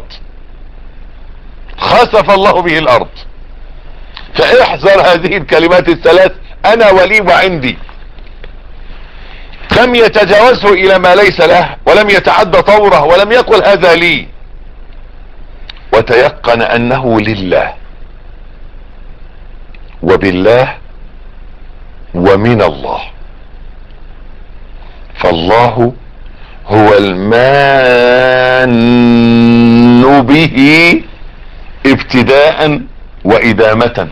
خسف الله به الارض فاحذر هذه الكلمات الثلاث انا ولي وعندي لم يتجاوزه الى ما ليس له ولم يتعدى طوره ولم يقل هذا لي وتيقن انه لله وبالله ومن الله فالله هو المان به ابتداء وادامة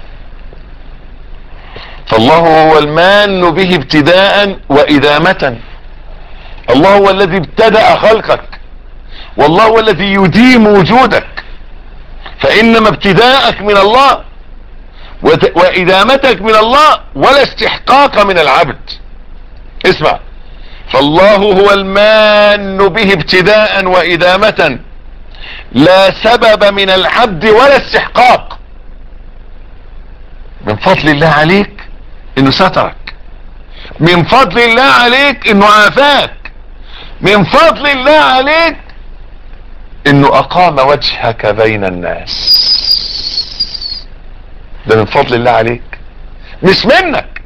فالله هو المان به ابتداء وادامة الله هو الذي ابتدأ خلقك والله هو الذي يديم وجودك فانما ابتداءك من الله وادامتك من الله ولا استحقاق من العبد اسمع فالله هو المان به ابتداء وادامة لا سبب من العبد ولا استحقاق من فضل الله عليك انه سترك من فضل الله عليك انه عافاك من فضل الله عليك انه اقام وجهك بين الناس ده من فضل الله عليك مش منك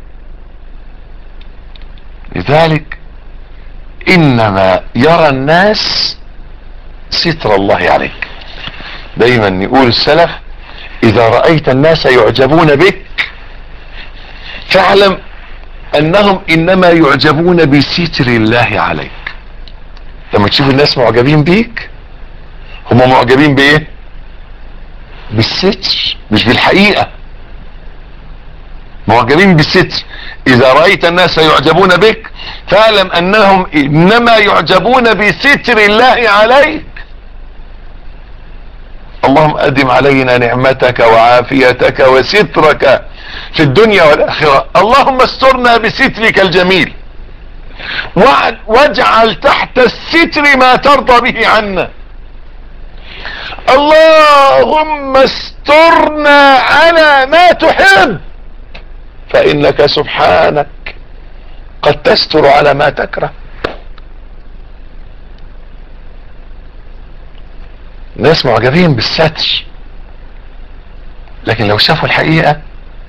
لذلك انما يرى الناس ستر الله عليك دايما يقول السلف اذا رأيت الناس يعجبون بك فاعلم انهم انما يعجبون بستر الله عليك لما تشوف الناس معجبين بيك هم معجبين بايه بالستر مش بالحقيقة معجبين بالستر اذا رأيت الناس يعجبون بك فاعلم انهم انما يعجبون بستر الله عليك اللهم ادم علينا نعمتك وعافيتك وسترك في الدنيا والاخرة اللهم استرنا بسترك الجميل واجعل تحت الستر ما ترضى به عنا اللهم استرنا على ما تحب فانك سبحانك قد تستر على ما تكره ناس معجبين بالستر لكن لو شافوا الحقيقة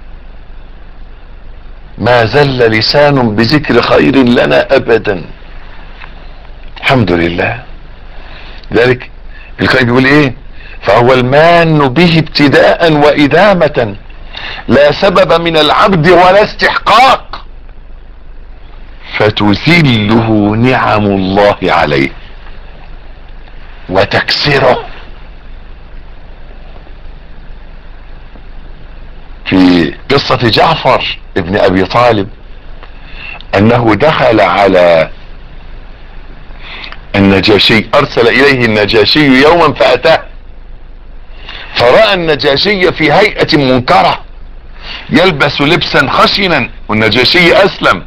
ما زل لسان بذكر خير لنا ابدا الحمد لله ذلك القائد بيقول ايه فهو المان به ابتداء وادامة لا سبب من العبد ولا استحقاق فتذله نعم الله عليه وتكسره في قصة جعفر ابن ابي طالب انه دخل على النجاشي ارسل اليه النجاشي يوما فاتاه فرأى النجاشي في هيئة منكرة يلبس لبسا خشنا والنجاشي اسلم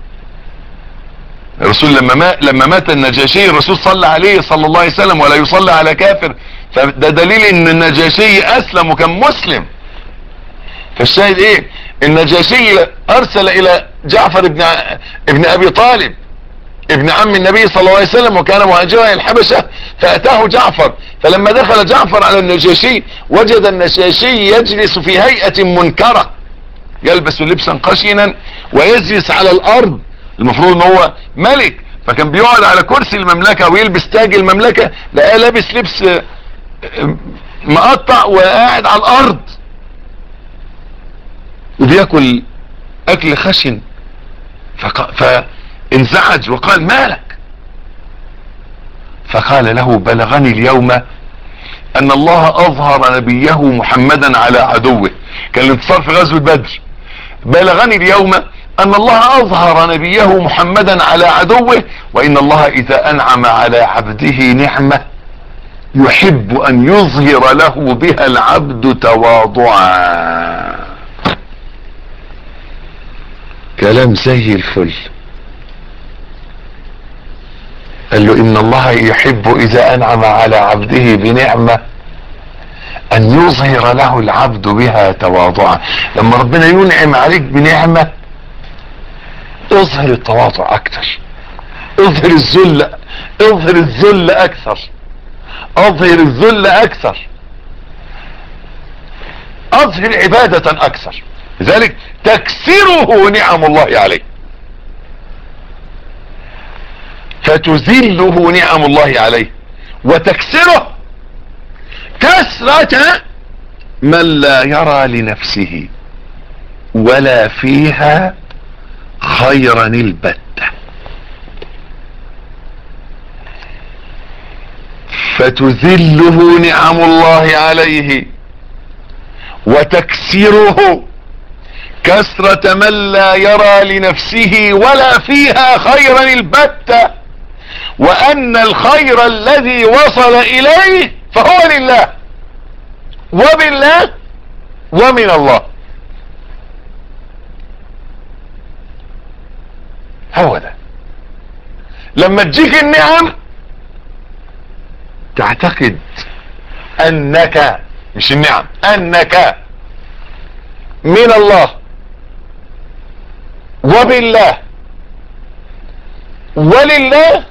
الرسول لما مات لما مات النجاشي الرسول صلى عليه صلى الله عليه وسلم ولا يصلى على كافر فده دليل ان النجاشي اسلم وكان مسلم فالشاهد ايه النجاشي ارسل الى جعفر ابن ابن ابي طالب ابن عم النبي صلى الله عليه وسلم وكان مهاجرا الى الحبشة فاتاه جعفر فلما دخل جعفر على النجاشي وجد النجاشي يجلس في هيئة منكرة يلبس لبسا خشنا ويجلس على الارض المفروض ان هو ملك فكان بيقعد على كرسي المملكة ويلبس تاج المملكة لقاه لابس لبس مقطع وقاعد على الارض وبياكل اكل خشن فانزعج وقال مالك فقال له بلغني اليوم ان الله اظهر نبيه محمدا على عدوه كان الانتصار في غزوة بدر بلغني اليوم ان الله اظهر نبيه محمدا على عدوه وان الله اذا انعم على عبده نعمة يحب ان يظهر له بها العبد تواضعا كلام زي الفل قال له ان الله يحب اذا انعم على عبده بنعمة ان يظهر له العبد بها تواضعا لما ربنا ينعم عليك بنعمة اظهر التواضع اكتر اظهر الذل اظهر الذل اكثر اظهر الذل اكثر اظهر عبادة اكثر لذلك تكسره نعم الله عليه فتذله نعم الله عليه وتكسره كسرة من لا يرى لنفسه ولا فيها خيرا البتة فتذله نعم الله عليه وتكسره كسرة من لا يرى لنفسه ولا فيها خيرا البتة وان الخير الذي وصل اليه فهو لله وبالله ومن الله هو ده لما تجيك النعم تعتقد انك مش النعم انك من الله وبالله ولله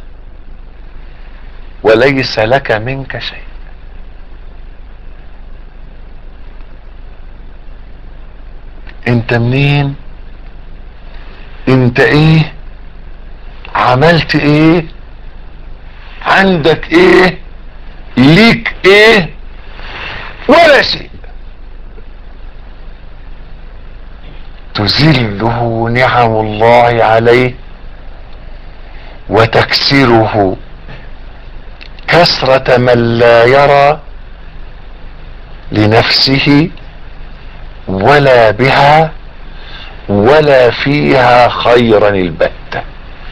وليس لك منك شيء انت منين انت ايه عملت ايه عندك ايه ليك ايه ولا شيء تذله نعم الله عليه وتكسره كسرة من لا يرى لنفسه ولا بها ولا فيها خيرا البتة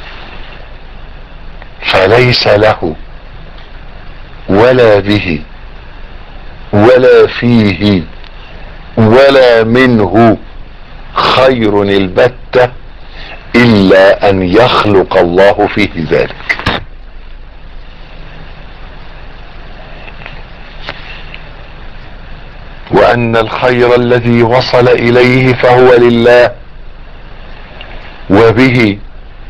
فليس له ولا به ولا فيه ولا منه خير البتة الا ان يخلق الله فيه ذلك وان الخير الذي وصل اليه فهو لله وبه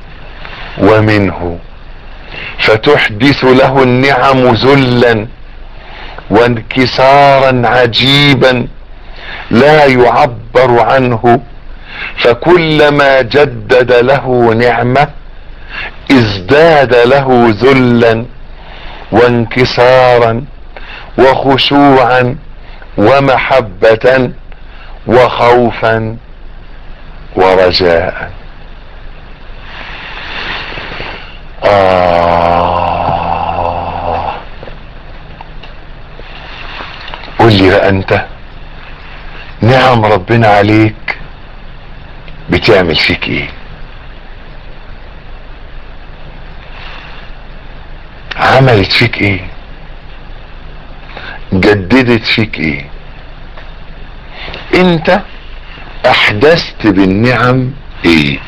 ومنه فتحدث له النعم ذلا وانكسارا عجيبا لا يعبر عنه فكلما جدد له نعمة ازداد له ذلا وانكسارا وخشوعا ومحبة وخوفا ورجاء آه قل لي بقى انت نعم ربنا عليك بتعمل فيك ايه عملت فيك ايه جددت فيك ايه انت احدثت بالنعم ايه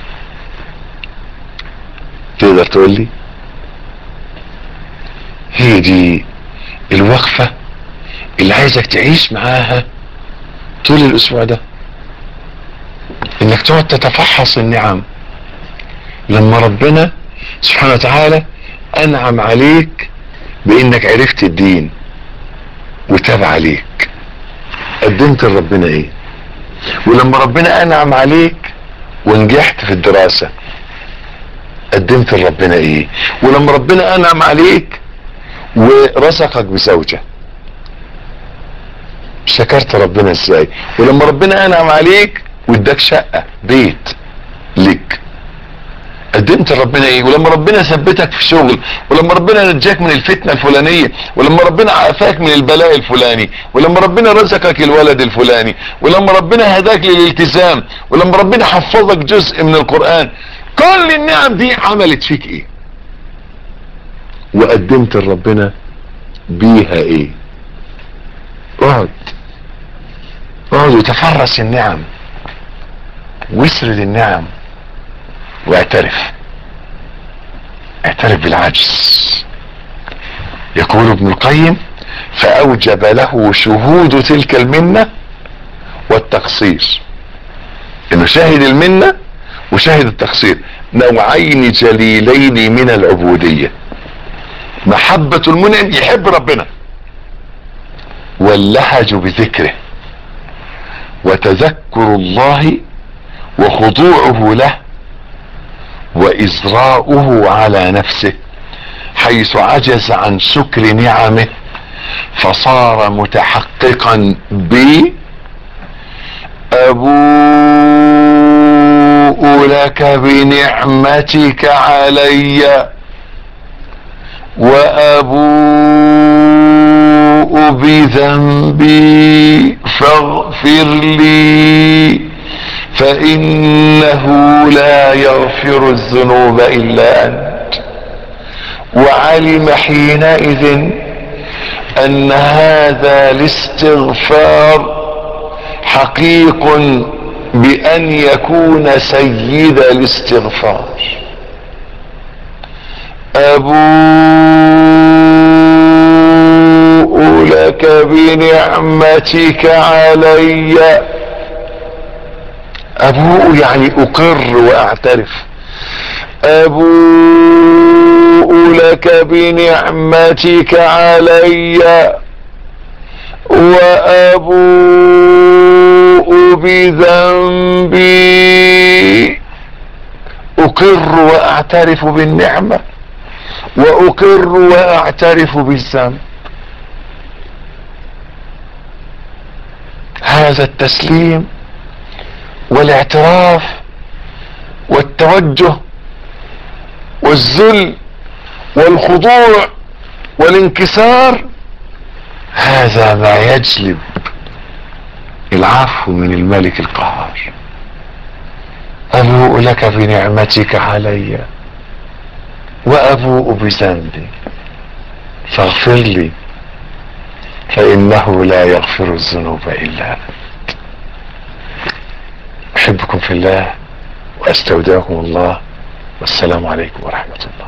تقدر تقول لي هي دي الوقفة اللي عايزك تعيش معاها طول الاسبوع ده انك تقعد تتفحص النعم لما ربنا سبحانه وتعالى انعم عليك بانك عرفت الدين وتاب عليك قدمت لربنا ايه ولما ربنا انعم عليك ونجحت في الدراسة قدمت لربنا ايه ولما ربنا انعم عليك ورزقك بزوجة شكرت ربنا ازاي ولما ربنا انعم عليك واداك شقة بيت لك قدمت لربنا ايه ولما ربنا ثبتك في شغل ولما ربنا نجاك من الفتنة الفلانية ولما ربنا عافاك من البلاء الفلاني ولما ربنا رزقك الولد الفلاني ولما ربنا هداك للالتزام ولما ربنا حفظك جزء من القرآن كل النعم دي عملت فيك ايه وقدمت لربنا بيها ايه اقعد اقعد وتفرس النعم واسرد النعم واعترف اعترف بالعجز يقول ابن القيم فاوجب له شهود تلك المنة والتقصير انه شاهد المنة وشاهد التقصير نوعين جليلين من العبودية محبة المنعم يحب ربنا واللهج بذكره وتذكر الله وخضوعه له وازراؤه على نفسه حيث عجز عن شكر نعمه فصار متحققا ب ابوء لك بنعمتك علي وابوء بذنبي فاغفر لي فانه لا يغفر الذنوب الا انت وعلم حينئذ ان هذا الاستغفار حقيق بان يكون سيد الاستغفار ابوء لك بنعمتك علي ابوء يعني اقر واعترف ابوء لك بنعمتك علي وابوء بذنبي اقر واعترف بالنعمة واقر واعترف بالذنب هذا التسليم والاعتراف والتوجه والذل والخضوع والانكسار هذا ما يجلب العفو من الملك القهار ابوء لك بنعمتك علي وابوء بذنبي فاغفر لي فانه لا يغفر الذنوب الا انت احبكم في الله واستودعكم الله والسلام عليكم ورحمه الله